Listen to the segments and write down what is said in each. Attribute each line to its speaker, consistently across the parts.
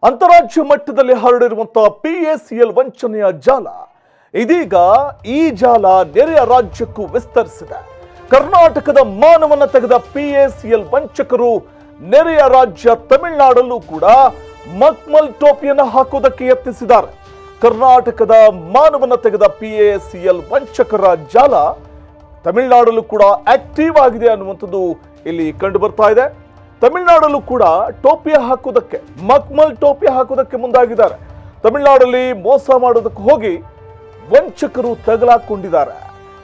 Speaker 1: ಅಂತಾರಾಜ್ಯ ಮಟ್ಟದಲ್ಲಿ ಹರಡಿರುವಂತಹ ಪಿ ಎಸ್ ಎಲ್ ವಂಚನೆಯ ಜಾಲ ಇದೀಗ ಈ ಜಾಲ ನೆರೆಯ ರಾಜ್ಯಕ್ಕೂ ವಿಸ್ತರಿಸಿದೆ ಕರ್ನಾಟಕದ ಮಾನವನ ತೆಗೆದ ಪಿ ಎಸ್ ಎಲ್ ವಂಚಕರು ನೆರೆಯ ರಾಜ್ಯ ತಮಿಳುನಾಡಲ್ಲೂ ಕೂಡ ಮಕ್ಮಲ್ ಟೋಪಿಯನ್ನು ಹಾಕೋದಕ್ಕೆ ಯತ್ನಿಸಿದ್ದಾರೆ ಕರ್ನಾಟಕದ ಮಾನವನ ತೆಗೆದ ಪಿ ಎಸ್ ಎಲ್ ವಂಚಕರ ಜಾಲ ತಮಿಳುನಾಡಲ್ಲೂ ಕೂಡ ಆಕ್ಟಿವ್ ಆಗಿದೆ ಅನ್ನುವಂಥದ್ದು ಇಲ್ಲಿ ಕಂಡು ಬರ್ತಾ ಇದೆ ತಮಿಳುನಾಡಲ್ಲೂ ಕೂಡ ಟೋಪಿ ಹಾಕೋದಕ್ಕೆ ಮಕ್ಮಲ್ ಟೋಪಿ ಹಾಕೋದಕ್ಕೆ ಮುಂದಾಗಿದ್ದಾರೆ ತಮಿಳುನಾಡಲ್ಲಿ ಮೋಸ ಮಾಡೋದಕ್ಕೆ ಹೋಗಿ ವಂಚಕರು ತಗಲಾಕೊಂಡಿದ್ದಾರೆ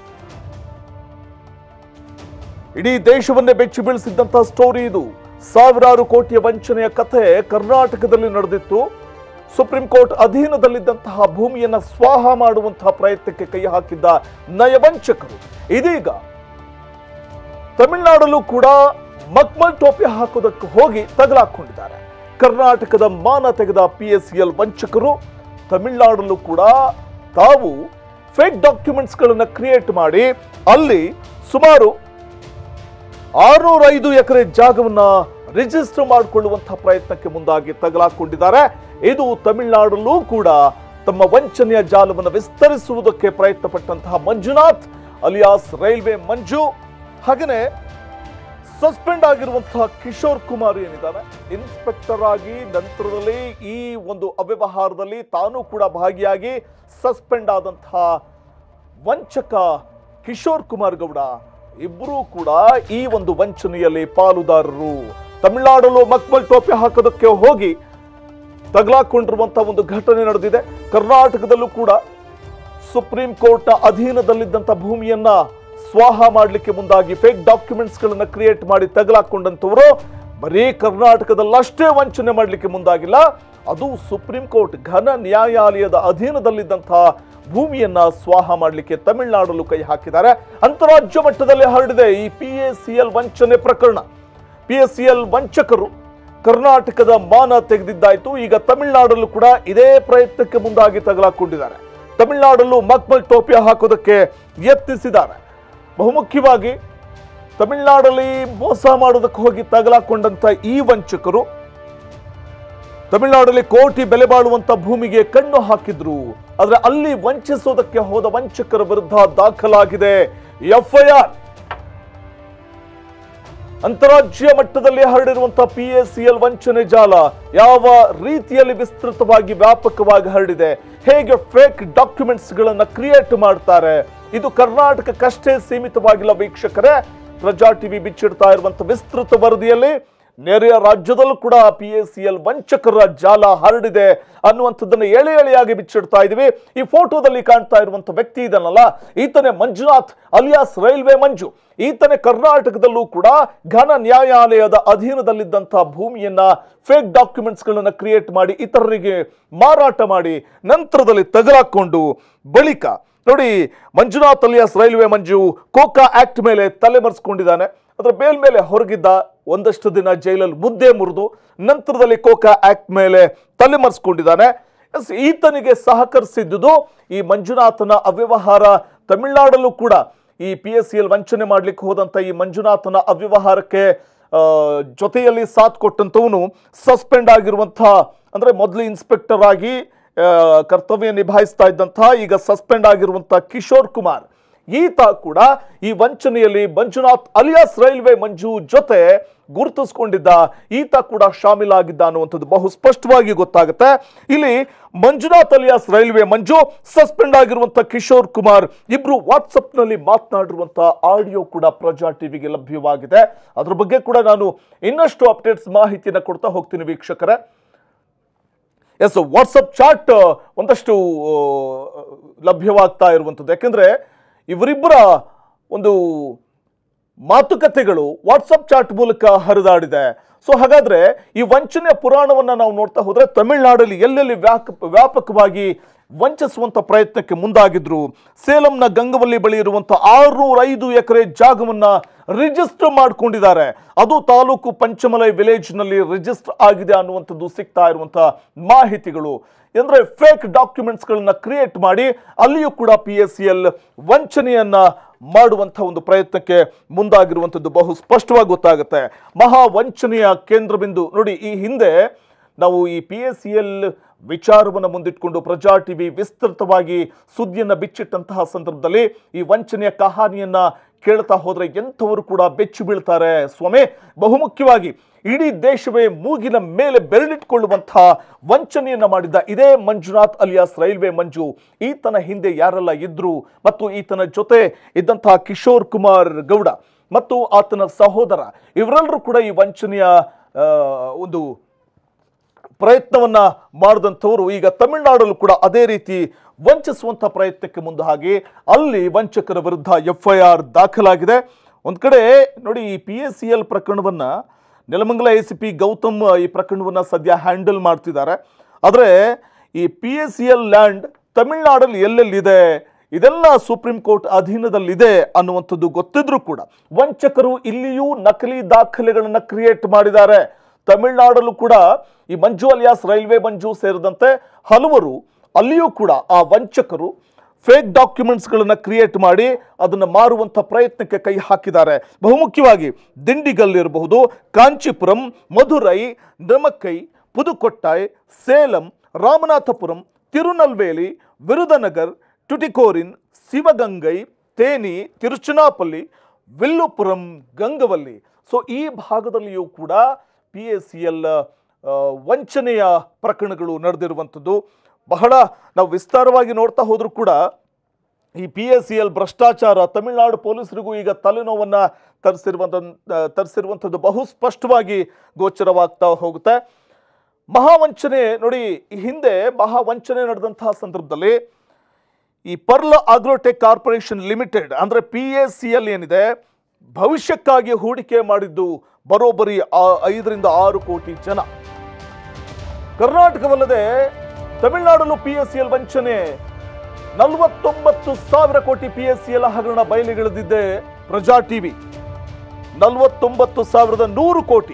Speaker 1: ಇಡೀ ದೇಶವನ್ನೇ ಬೆಚ್ಚಿ ಬೀಳಿಸಿದ್ದಂತಹ ಸ್ಟೋರಿ ಇದು ಸಾವಿರಾರು ಕೋಟಿಯ ವಂಚನೆಯ ಕಥೆ ಕರ್ನಾಟಕದಲ್ಲಿ ನಡೆದಿತ್ತು ಸುಪ್ರೀಂ ಕೋರ್ಟ್ ಅಧೀನದಲ್ಲಿದ್ದಂತಹ ಭೂಮಿಯನ್ನ ಸ್ವಾಹ ಮಾಡುವಂತಹ ಪ್ರಯತ್ನಕ್ಕೆ ಕೈ ಹಾಕಿದ್ದ ನಯವಂಚಕರು ಇದೀಗ ತಮಿಳುನಾಡಲ್ಲೂ ಕೂಡ ಮಕ್ಮಲ್ ಟೋಪಿ ಹಾಕೋದಕ್ಕೆ ಹೋಗಿ ತಗಲಾಕೊಂಡಿದ್ದಾರೆ ಕರ್ನಾಟಕದ ಮಾನ ತೆಗೆದ ಪಿ ಎಸ್ ಎಲ್ ವಂಚಕರು ತಮಿಳುನಾಡಲ್ಲೂ ಕೂಡ ತಾವು ಫೇಕ್ ಡಾಕ್ಯುಮೆಂಟ್ಸ್ಗಳನ್ನು ಕ್ರಿಯೇಟ್ ಮಾಡಿ ಅಲ್ಲಿ ಸುಮಾರು ಆರುನೂರ ಐದು ಎಕರೆ ಜಾಗವನ್ನ ರಿಜಿಸ್ಟರ್ ಮಾಡಿಕೊಳ್ಳುವಂತಹ ಪ್ರಯತ್ನಕ್ಕೆ ಮುಂದಾಗಿ ತಗಲಾಕೊಂಡಿದ್ದಾರೆ ಇದು ತಮಿಳುನಾಡಲ್ಲೂ ಕೂಡ ತಮ್ಮ ವಂಚನೆಯ ಜಾಲವನ್ನು ವಿಸ್ತರಿಸುವುದಕ್ಕೆ ಪ್ರಯತ್ನ ಪಟ್ಟಂತಹ ಮಂಜುನಾಥ್ ಅಲಿಯಾಸ್ ರೈಲ್ವೆ ಮಂಜು ಹಾಗೆಯೇ ಸಸ್ಪೆಂಡ್ ಆಗಿರುವಂತಹ ಕಿಶೋರ್ ಕುಮಾರ್ ಏನಿದ್ದಾನೆ ಇನ್ಸ್ಪೆಕ್ಟರ್ ಆಗಿ ನಂತರದಲ್ಲಿ ಈ ಒಂದು ಅವ್ಯವಹಾರದಲ್ಲಿ ತಾನು ಕೂಡ ಭಾಗಿಯಾಗಿ ಸಸ್ಪೆಂಡ್ ಆದಂತಹ ವಂಚಕ ಕಿಶೋರ್ ಕುಮಾರ್ ಗೌಡ ಇಬ್ಬರೂ ಕೂಡ ಈ ಒಂದು ವಂಚನೆಯಲ್ಲಿ ಪಾಲುದಾರರು ತಮಿಳುನಾಡಲ್ಲೂ ಮಕ್ಮಲ್ ಟೋಪಿ ಹಾಕೋದಕ್ಕೆ ಹೋಗಿ ತಗಲಾಕೊಂಡಿರುವಂತಹ ಒಂದು ಘಟನೆ ನಡೆದಿದೆ ಕರ್ನಾಟಕದಲ್ಲೂ ಕೂಡ ಸುಪ್ರೀಂ ಕೋರ್ಟ್ನ ಅಧೀನದಲ್ಲಿದ್ದಂಥ ಭೂಮಿಯನ್ನ ಸ್ವಾಹ ಮಾಡಲಿಕ್ಕೆ ಮುಂದಾಗಿ ಫೇಕ್ ಡಾಕ್ಯುಮೆಂಟ್ಸ್ ಗಳನ್ನ ಕ್ರಿಯೇಟ್ ಮಾಡಿ ತಗಲಾಕೊಂಡಂತವರು ಬರೀ ಕರ್ನಾಟಕದಲ್ಲಷ್ಟೇ ವಂಚನೆ ಮಾಡಲಿಕ್ಕೆ ಮುಂದಾಗಿಲ್ಲ ಅದು ಸುಪ್ರೀಂ ಕೋರ್ಟ್ ಘನ ನ್ಯಾಯಾಲಯದ ಅಧೀನದಲ್ಲಿದ್ದಂತಹ ಭೂಮಿಯನ್ನ ಸ್ವಾಹ ಮಾಡಲಿಕ್ಕೆ ತಮಿಳುನಾಡಲ್ಲೂ ಕೈ ಹಾಕಿದ್ದಾರೆ ಅಂತಾರಾಜ್ಯ ಮಟ್ಟದಲ್ಲಿ ಹರಡಿದೆ ಈ ಪಿ ಎ ಸಿ ಎಲ್ ವಂಚನೆ ಪ್ರಕರಣ ಪಿ ಎಸ್ ಸಿ ಎಲ್ ವಂಚಕರು ಕರ್ನಾಟಕದ ಮಾನ ತೆಗೆದಿದ್ದಾಯ್ತು ಈಗ ತಮಿಳುನಾಡಲ್ಲೂ ಕೂಡ ಇದೇ ಪ್ರಯತ್ನಕ್ಕೆ ಮುಂದಾಗಿ ತಗಲಾಕೊಂಡಿದ್ದಾರೆ ತಮಿಳುನಾಡಲ್ಲೂ ಮಕ್ಮಲ್ ಟೋಪಿ ಹಾಕೋದಕ್ಕೆ ಯತ್ನಿಸಿದ್ದಾರೆ ಬಹುಮುಖ್ಯವಾಗಿ ತಮಿಳುನಾಡಲ್ಲಿ ಮೋಸ ಮಾಡೋದಕ್ಕೆ ಹೋಗಿ ತಗಲಾಕೊಂಡಂತ ಈ ವಂಚಕರು ತಮಿಳುನಾಡಲ್ಲಿ ಕೋಟಿ ಬೆಲೆ ಬಾಳುವಂತ ಭೂಮಿಗೆ ಕಣ್ಣು ಹಾಕಿದ್ರು ಆದ್ರೆ ಅಲ್ಲಿ ವಂಚಿಸೋದಕ್ಕೆ ಹೋದ ವಂಚಕರ ವಿರುದ್ಧ ದಾಖಲಾಗಿದೆ ಎಫ್ಐಆರ್ ಅಂತಾರಾಜ್ಯ ಮಟ್ಟದಲ್ಲಿ ಹರಡಿರುವಂತಹ ಪಿ ಎಸ್ ಸಿ ಎಲ್ ವಂಚನೆ ಜಾಲ ಯಾವ ರೀತಿಯಲ್ಲಿ ವಿಸ್ತೃತವಾಗಿ ವ್ಯಾಪಕವಾಗಿ ಹರಡಿದೆ ಹೇಗೆ ಫೇಕ್ ಡಾಕ್ಯುಮೆಂಟ್ಸ್ ಗಳನ್ನ ಕ್ರಿಯೇಟ್ ಮಾಡ್ತಾರೆ ಇದು ಕರ್ನಾಟಕಕ್ಕಷ್ಟೇ ಸೀಮಿತವಾಗಿಲ್ಲ ವೀಕ್ಷಕರೇ ಪ್ರಜಾ ಟಿವಿ ಬಿಚ್ಚಿಡ್ತಾ ಇರುವಂತಹ ವಿಸ್ತೃತ ವರದಿಯಲ್ಲಿ ನೆರೆಯ ರಾಜ್ಯದಲ್ಲೂ ಕೂಡ ಪಿ ಎಸ್ ಸಿ ಎಲ್ ವಂಚಕರ ಜಾಲ ಹರಡಿದೆ ಅನ್ನುವಂಥದ್ದನ್ನು ಎಳೆ ಎಳೆಯಾಗಿ ಬಿಚ್ಚಿಡ್ತಾ ಇದೀವಿ ಈ ಫೋಟೋದಲ್ಲಿ ಕಾಣ್ತಾ ಇರುವಂತ ವ್ಯಕ್ತಿ ಇದನ್ನಲ್ಲ ಈತನೇ ಮಂಜುನಾಥ್ ಅಲಿಯಾಸ್ ರೈಲ್ವೆ ಮಂಜು ಈತನೇ ಕರ್ನಾಟಕದಲ್ಲೂ ಕೂಡ ಘನ ನ್ಯಾಯಾಲಯದ ಅಧೀನದಲ್ಲಿದ್ದಂತಹ ಭೂಮಿಯನ್ನ ಫೇಕ್ ಡಾಕ್ಯುಮೆಂಟ್ಸ್ ಗಳನ್ನ ಕ್ರಿಯೇಟ್ ಮಾಡಿ ಇತರರಿಗೆ ಮಾರಾಟ ಮಾಡಿ ನಂತರದಲ್ಲಿ ತಗಲಾಕೊಂಡು ಬಳಿಕ ನೋಡಿ Manjunath alias railway Manju COCA act ಮೇಲೆ ತಲೆಮರೆಸ್ಕೊಂಡಿದ್ದಾನೆ ಅದರ ಬೇಲ್ ಮೇಲೆ ಹೊರಗಿದ್ದ ಒಂದಷ್ಟು ದಿನ ಜೈಲಲ್ಲಿ ಮುದ್ದೆ ಮುರಿದು ನಂತರದಲ್ಲಿ ಕೋಕಾ ಆಕ್ಟ್ ಮೇಲೆ ತಲೆಮರೆಸ್ಕೊಂಡಿದ್ದಾನೆ ಎಸ್ ಈತನಿಗೆ ಸಹಕರಿಸಿದ್ದುದು ಈ ಮಂಜುನಾಥನ ಅವ್ಯವಹಾರ ತಮಿಳುನಾಡಲ್ಲೂ ಕೂಡ ಈ ಪಿ ಎಸ್ ಸಿ ಎಲ್ ವಂಚನೆ ಮಾಡ್ಲಿಕ್ಕೆ ಹೋದಂತ ಈ ಮಂಜುನಾಥನ ಅವ್ಯವಹಾರಕ್ಕೆ ಆ, ಜೊತೆಯಲ್ಲಿ ಸಾಥ್ ಕೊಟ್ಟಂತವನು ಸಸ್ಪೆಂಡ್ ಆಗಿರುವಂತಹ ಅಂದ್ರೆ ಮೊದಲು ಇನ್ಸ್ಪೆಕ್ಟರ್ ಆಗಿ ಆ, ಕರ್ತವ್ಯ ನಿಭಾಯಿಸ್ತಾ ಇದ್ದಂತಹ ಈಗ ಸಸ್ಪೆಂಡ್ ಆಗಿರುವಂತಹ ಕಿಶೋರ್ ಕುಮಾರ್ ಈತ ಕೂಡ ಈ ವಂಚನೆಯಲ್ಲಿ ಮಂಜುನಾಥ್ ಅಲಿಯಾಸ್ ರೈಲ್ವೆ ಮಂಜು ಜೊತೆ ಗುರುತಿಸ್ಕೊಂಡಿದ್ದ ಈತ ಕೂಡ ಶಾಮೀಲಾಗಿದ್ದ ಅನ್ನುವಂಥದ್ದು ಬಹು ಸ್ಪಷ್ಟವಾಗಿ ಗೊತ್ತಾಗುತ್ತೆ ಇಲ್ಲಿ Manjunath alias railway Manju suspend ಆಗಿರುವಂತ ಕಿಶೋರ್ ಕುಮಾರ್ ಇಬ್ರು ವಾಟ್ಸಪ್ ನಲ್ಲಿ ಮಾತನಾಡಿರುವಂತ ಆಡಿಯೋ ಕೂಡ ಪ್ರಜಾ ಟಿವಿಗೆ ಲಭ್ಯವಾಗಿದೆ ಅದ್ರ ಬಗ್ಗೆ ಕೂಡ ನಾನು ಇನ್ನಷ್ಟು ಅಪ್ಡೇಟ್ಸ್ ಮಾಹಿತಿನ ಕೊಡ್ತಾ ಹೋಗ್ತೀನಿ ವೀಕ್ಷಕರೇ ಎಸ್ ವಾಟ್ಸಪ್ ಚಾಟ್ ಒಂದಷ್ಟು ಆ, ಲಭ್ಯವಾಗ್ತಾ ಇರುವಂಥದ್ದು ಯಾಕೆಂದ್ರೆ ಇವರಿಬ್ಬರ ಒಂದು ಮಾತುಕತೆಗಳು ವಾಟ್ಸಪ್ ಚಾಟ್ ಮೂಲಕ ಹರಿದಾಡಿದೆ ಸೊ ಹಾಗಾದ್ರೆ ಈ ವಂಚನೆಯ ಪುರಾಣವನ್ನ ನಾವು ನೋಡ್ತಾ ಹೋದ್ರೆ ತಮಿಳುನಾಡಲ್ಲಿ ಎಲ್ಲೆಲ್ಲಿ ವ್ಯಾಕ ವ್ಯಾಪಕವಾಗಿ ವಂಚಿಸುವಂತ ಪ್ರಯತ್ನಕ್ಕೆ ಮುಂದಾಗಿದ್ರು ಸೇಲಂನ ಗಂಗವಲ್ಲಿ ಬಳಿ ಇರುವಂತ ಆರುನೂರ ಐದು ಎಕರೆ ಜಾಗವನ್ನ ರಿಜಿಸ್ಟರ್ ಮಾಡ್ಕೊಂಡಿದ್ದಾರೆ ಅದು ತಾಲೂಕು ಪಂಚಮಲೈ ವಿಲೇಜ್ ನಲ್ಲಿ ರಿಜಿಸ್ಟರ್ ಆಗಿದೆ ಅನ್ನುವಂಥದ್ದು ಸಿಗ್ತಾ ಇರುವಂತ ಮಾಹಿತಿಗಳು ಅಂದ್ರೆ ಫೇಕ್ ಡಾಕ್ಯುಮೆಂಟ್ಸ್ ಗಳನ್ನ ಕ್ರಿಯೇಟ್ ಮಾಡಿ ಅಲ್ಲಿಯೂ ಕೂಡ ಪಿ ಎಸ್ ಸಿ ಎಲ್ ವಂಚನೆಯನ್ನ ಮಾಡುವಂತಹ ಒಂದು ಪ್ರಯತ್ನಕ್ಕೆ ಮುಂದಾಗಿರುವಂಥದ್ದು ಬಹು ಸ್ಪಷ್ಟವಾಗಿ ಗೊತ್ತಾಗುತ್ತೆ ಮಹಾ ವಂಚನೆಯ ಕೇಂದ್ರ ಬಿಂದು ನೋಡಿ ಈ ಹಿಂದೆ ನಾವು ಈ ಪಿ ಎಸ್ ಸಿ ಎಲ್ ವಿಚಾರವನ್ನು ಮುಂದಿಟ್ಕೊಂಡು ಪ್ರಜಾ ಟಿವಿ ವಿಸ್ತೃತವಾಗಿ ಸುದ್ದಿಯನ್ನು ಬಿಚ್ಚಿಟ್ಟಂತಹ ಸಂದರ್ಭದಲ್ಲಿ ಈ ವಂಚನೆಯ ಕಹಾನಿಯನ್ನ ಕೇಳ್ತಾ ಹೋದ್ರೆ ಎಂಥವರು ಕೂಡ ಬೆಚ್ಚಿ ಬೀಳ್ತಾರೆ ಸ್ವಾಮಿ ಬಹುಮುಖ್ಯವಾಗಿ ಇಡೀ ದೇಶವೇ ಮೂಗಿನ ಮೇಲೆ ಬೆರಳಿಟ್ಕೊಳ್ಳುವಂತಹ ವಂಚನೆಯನ್ನ ಮಾಡಿದ್ದ ಇದೇ ಮಂಜುನಾಥ್ ಅಲಿಯಾಸ್ ರೈಲ್ವೆ ಮಂಜು ಈತನ ಹಿಂದೆ ಯಾರೆಲ್ಲ ಇದ್ರು ಮತ್ತು ಈತನ ಜೊತೆ ಇದ್ದಂತಹ ಕಿಶೋರ್ ಕುಮಾರ್ ಗೌಡ ಮತ್ತು ಆತನ ಸಹೋದರ ಇವರೆಲ್ಲರೂ ಕೂಡ ಈ ವಂಚನೆಯ ಆ, ಒಂದು ಪ್ರಯತ್ನವನ್ನ ಮಾಡಿದಂಥವರು ಈಗ ತಮಿಳುನಾಡಲ್ಲೂ ಕೂಡ ಅದೇ ರೀತಿ ವಂಚಿಸುವಂಥ ಪ್ರಯತ್ನಕ್ಕೆ ಮುಂದೆ ಹಾಗೆ ಅಲ್ಲಿ ವಂಚಕರ ವಿರುದ್ಧ ಎಫ್ ಐ ಆರ್ ದಾಖಲಾಗಿದೆ ಒಂದು ಕಡೆ ನೋಡಿ ಈ ಪಿ ಎಸ್ ಸಿ ಎಲ್ ಪ್ರಕರಣವನ್ನ Nelamangala A C P Gautham ಈ ಪ್ರಕರಣವನ್ನ ಸದ್ಯ ಹ್ಯಾಂಡಲ್ ಮಾಡ್ತಿದ್ದಾರೆ ಆದರೆ ಈ P S C L land ತಮಿಳುನಾಡಲ್ಲಿ ಎಲ್ಲೆಲ್ಲಿದೆ ಇದೆಲ್ಲ ಸುಪ್ರೀಂ ಕೋರ್ಟ್ ಅಧೀನದಲ್ಲಿದೆ ಅನ್ನುವಂಥದ್ದು ಗೊತ್ತಿದ್ರೂ ಕೂಡ ವಂಚಕರು ಇಲ್ಲಿಯೂ ನಕಲಿ ದಾಖಲೆಗಳನ್ನು ಕ್ರಿಯೇಟ್ ಮಾಡಿದ್ದಾರೆ ತಮಿಳುನಾಡಲ್ಲೂ ಕೂಡ ಈ ಮಂಜು ಅಲಿಯಾಸ್ ರೈಲ್ವೆ ಮಂಜು ಸೇರಿದಂತೆ ಹಲವರು ಅಲ್ಲಿಯೂ ಕೂಡ ಆ ವಂಚಕರು ಫೇಕ್ ಡಾಕ್ಯುಮೆಂಟ್ಸ್ಗಳನ್ನು ಕ್ರಿಯೇಟ್ ಮಾಡಿ ಅದನ್ನು ಮಾರುವಂಥ ಪ್ರಯತ್ನಕ್ಕೆ ಕೈ ಹಾಕಿದ್ದಾರೆ ಬಹುಮುಖ್ಯವಾಗಿ ದಿಂಡಿಗಲ್ ಇರಬಹುದು ಕಾಂಚೀಪುರಂ ಮಧುರೈ ನಮಕ್ಕೈ ಪುದುಕೊಟ್ಟಾಯ್ ಸೇಲಂ ರಾಮನಾಥಪುರಂ ತಿರುನಲ್ವೇಲಿ ವಿರುದನಗರ್ ಟುಟಿಕೋರಿನ್ ಶಿವಗಂಗೈ ತೇನಿ ತಿರುಚನಾಪಲ್ಲಿ ವಿಲ್ಲುಪುರಂ ಗಂಗವಲ್ಲಿ ಸೊ ಈ ಭಾಗದಲ್ಲಿಯೂ ಕೂಡ ಪಿ ಎಸ್ ಸಿ ಎಲ್ ವಂಚನೆಯ ಪ್ರಕರಣಗಳು ನಡೆದಿರುವಂಥದ್ದು ಬಹಳ ನಾವು ವಿಸ್ತಾರವಾಗಿ ನೋಡ್ತಾ ಹೋದರೂ ಕೂಡ ಈ ಪಿ ಎಸ್ ಸಿ ಎಲ್ ಭ್ರಷ್ಟಾಚಾರ ತಮಿಳುನಾಡು ಪೊಲೀಸರಿಗೂ ಈಗ ತಲೆನೋವನ್ನು ತರಿಸಿರುವಂಥ ತರಿಸಿರುವಂಥದ್ದು ಬಹು ಸ್ಪಷ್ಟವಾಗಿ ಗೋಚರವಾಗ್ತಾ ಹೋಗುತ್ತೆ ಮಹಾವಂಚನೆ ನೋಡಿ ಈ ಹಿಂದೆ ಮಹಾವಂಚನೆ ನಡೆದಂತಹ ಸಂದರ್ಭದಲ್ಲಿ ಈ ಪರ್ಲ ಆಗ್ರೋಟೆಕ್ ಕಾರ್ಪೊರೇಷನ್ ಲಿಮಿಟೆಡ್ ಅಂದರೆ ಪಿ ಎಸ್ ಸಿ ಎಲ್ ಏನಿದೆ ಭವಿಷ್ಯಕ್ಕಾಗಿ ಹೂಡಿಕೆ ಮಾಡಿದ್ದು ಬರೋಬ್ಬರಿ ಆ- ಐದರಿಂದ ಆರು ಕೋಟಿ ಜನ ಕರ್ನಾಟಕವಲ್ಲದೆ ತಮಿಳುನಾಡಲ್ಲೂ ಪಿ ಎಸ್ ಸಿ ಎಲ್ ವಂಚನೆ ನಲವತ್ತೊಂಬತ್ತು ಸಾವಿರ ಕೋಟಿ ಪಿ ಎಸ್ ಸಿ ಎಲ್ ಹಗರಣ ಬಯಲಿಗಿಳಿದಿದ್ದೆ ಪ್ರಜಾ ಟಿವಿ ನಲವತ್ತೊಂಬತ್ತು ಸಾವಿರದ ನೂರು ಕೋಟಿ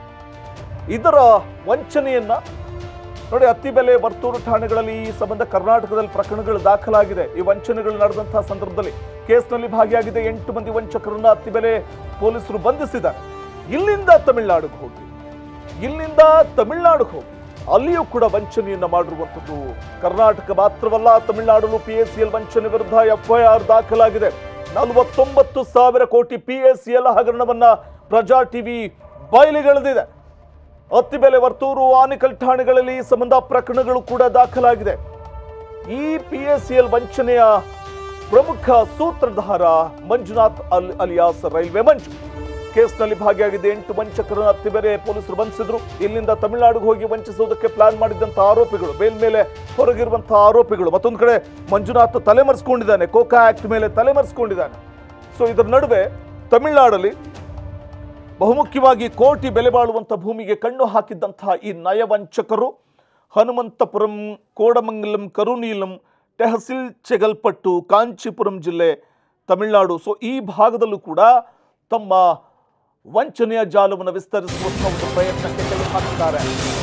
Speaker 1: ಇದರ ವಂಚನೆಯನ್ನ ನೋಡಿ ಅತ್ತಿಬೆಲೆ ವರ್ತೂರು ಠಾಣೆಗಳಲ್ಲಿ ಈ ಸಂಬಂಧ ಕರ್ನಾಟಕದಲ್ಲಿ ಪ್ರಕರಣಗಳು ದಾಖಲಾಗಿದೆ ಈ ವಂಚನೆಗಳು ನಡೆದಂತಹ ಸಂದರ್ಭದಲ್ಲಿ ಕೇಸ್ನಲ್ಲಿ ಭಾಗಿಯಾಗಿದ್ದ ಎಂಟು ಮಂದಿ ವಂಚಕರನ್ನ ಅತ್ತಿಬೆಲೆ ಪೊಲೀಸರು ಬಂಧಿಸಿದ್ದಾರೆ ಇಲ್ಲಿಂದ ತಮಿಳುನಾಡಿಗೆ ಹೋಗಿ ಇಲ್ಲಿಂದ ತಮಿಳುನಾಡಿಗೆ ಹೋಗಿ ಅಲ್ಲಿಯೂ ಕೂಡ ವಂಚನೆಯನ್ನ ಮಾಡಿರುವಂಥದ್ದು ಕರ್ನಾಟಕ ಮಾತ್ರವಲ್ಲ ತಮಿಳುನಾಡಲ್ಲೂ ಪಿ ಎಸ್ ಸಿ ಎಲ್ ವಂಚನೆ ವಿರುದ್ಧ ಎಫ್ಐಆರ್ ದಾಖಲಾಗಿದೆ ನಲವತ್ತೊಂಬತ್ತು ಸಾವಿರ ಕೋಟಿ ಪಿ ಎಸ್ ಸಿ ಎಲ್ ಹಗರಣವನ್ನ ಪ್ರಜಾ ಟಿವಿ ಬಯಲಿಗೆಳೆದಿದೆ ಅತ್ತಿಬೆಲೆ ವರ್ತೂರು ಆನಿಕಲ್ ಠಾಣೆಗಳಲ್ಲಿ ಈ ಸಂಬಂಧ ಪ್ರಕರಣಗಳು ಕೂಡ ದಾಖಲಾಗಿದೆ ಈ ಪಿ ಎಸ್ ಸಿ ಎಲ್ ವಂಚನೆಯ ಪ್ರಮುಖ ಸೂತ್ರಧಾರ ಮಂಜುನಾಥ್ ಅಲ್ ಅಲಿಯಾಸ್ ರೈಲ್ವೆ ಮಂಜು ಕೇಸ್ನಲ್ಲಿ ಭಾಗಿಯಾಗಿದ್ದ ಎಂಟು ವಂಚಕರನ್ನು ಅತ್ತಿಬೆಲೆ ಪೊಲೀಸರು ಬಂಧಿಸಿದ್ರು ಇಲ್ಲಿಂದ ತಮಿಳುನಾಡಿಗೆ ಹೋಗಿ ವಂಚಿಸುವುದಕ್ಕೆ ಪ್ಲಾನ್ ಮಾಡಿದ್ದಂತಹ ಆರೋಪಿಗಳು ಮೇಲ್ಮೇಲೆ ಹೊರಗಿರುವಂತಹ ಆರೋಪಿಗಳು ಮತ್ತೊಂದು ಕಡೆ ಮಂಜುನಾಥ್ ತಲೆಮರೆಸ್ಕೊಂಡಿದ್ದಾನೆ ಕೋಕಾ ಆಕ್ಟ್ ಮೇಲೆ ತಲೆಮರೆಸ್ಕೊಂಡಿದ್ದಾನೆ ಸೊ ಇದರ ನಡುವೆ ತಮಿಳುನಾಡಲ್ಲಿ ಬಹುಮುಖ್ಯವಾಗಿ ಕೋಟಿ ಬೆಲೆ ಬಾಳುವಂಥ ಭೂಮಿಗೆ ಕಣ್ಣು ಹಾಕಿದ್ದಂತಹ ಈ ನಯವಂಚಕರು ಹನುಮಂತಪುರಂ ಕೋಡಮಂಗಲಂ ಕರುನೀಲಂ ಟೆಹಸಿಲ್ ಚೆಗಲ್ಪಟ್ಟು ಕಾಂಚೀಪುರಂ ಜಿಲ್ಲೆ ತಮಿಳುನಾಡು ಸೊ ಈ ಭಾಗದಲ್ಲೂ ಕೂಡ ತಮ್ಮ ವಂಚನೆಯ ಜಾಲವನ್ನು ವಿಸ್ತರಿಸುವಂತಹ ಒಂದು ಪ್ರಯತ್ನಕ್ಕೆ ಕೈ ಹಾಕಿದ್ದಾರೆ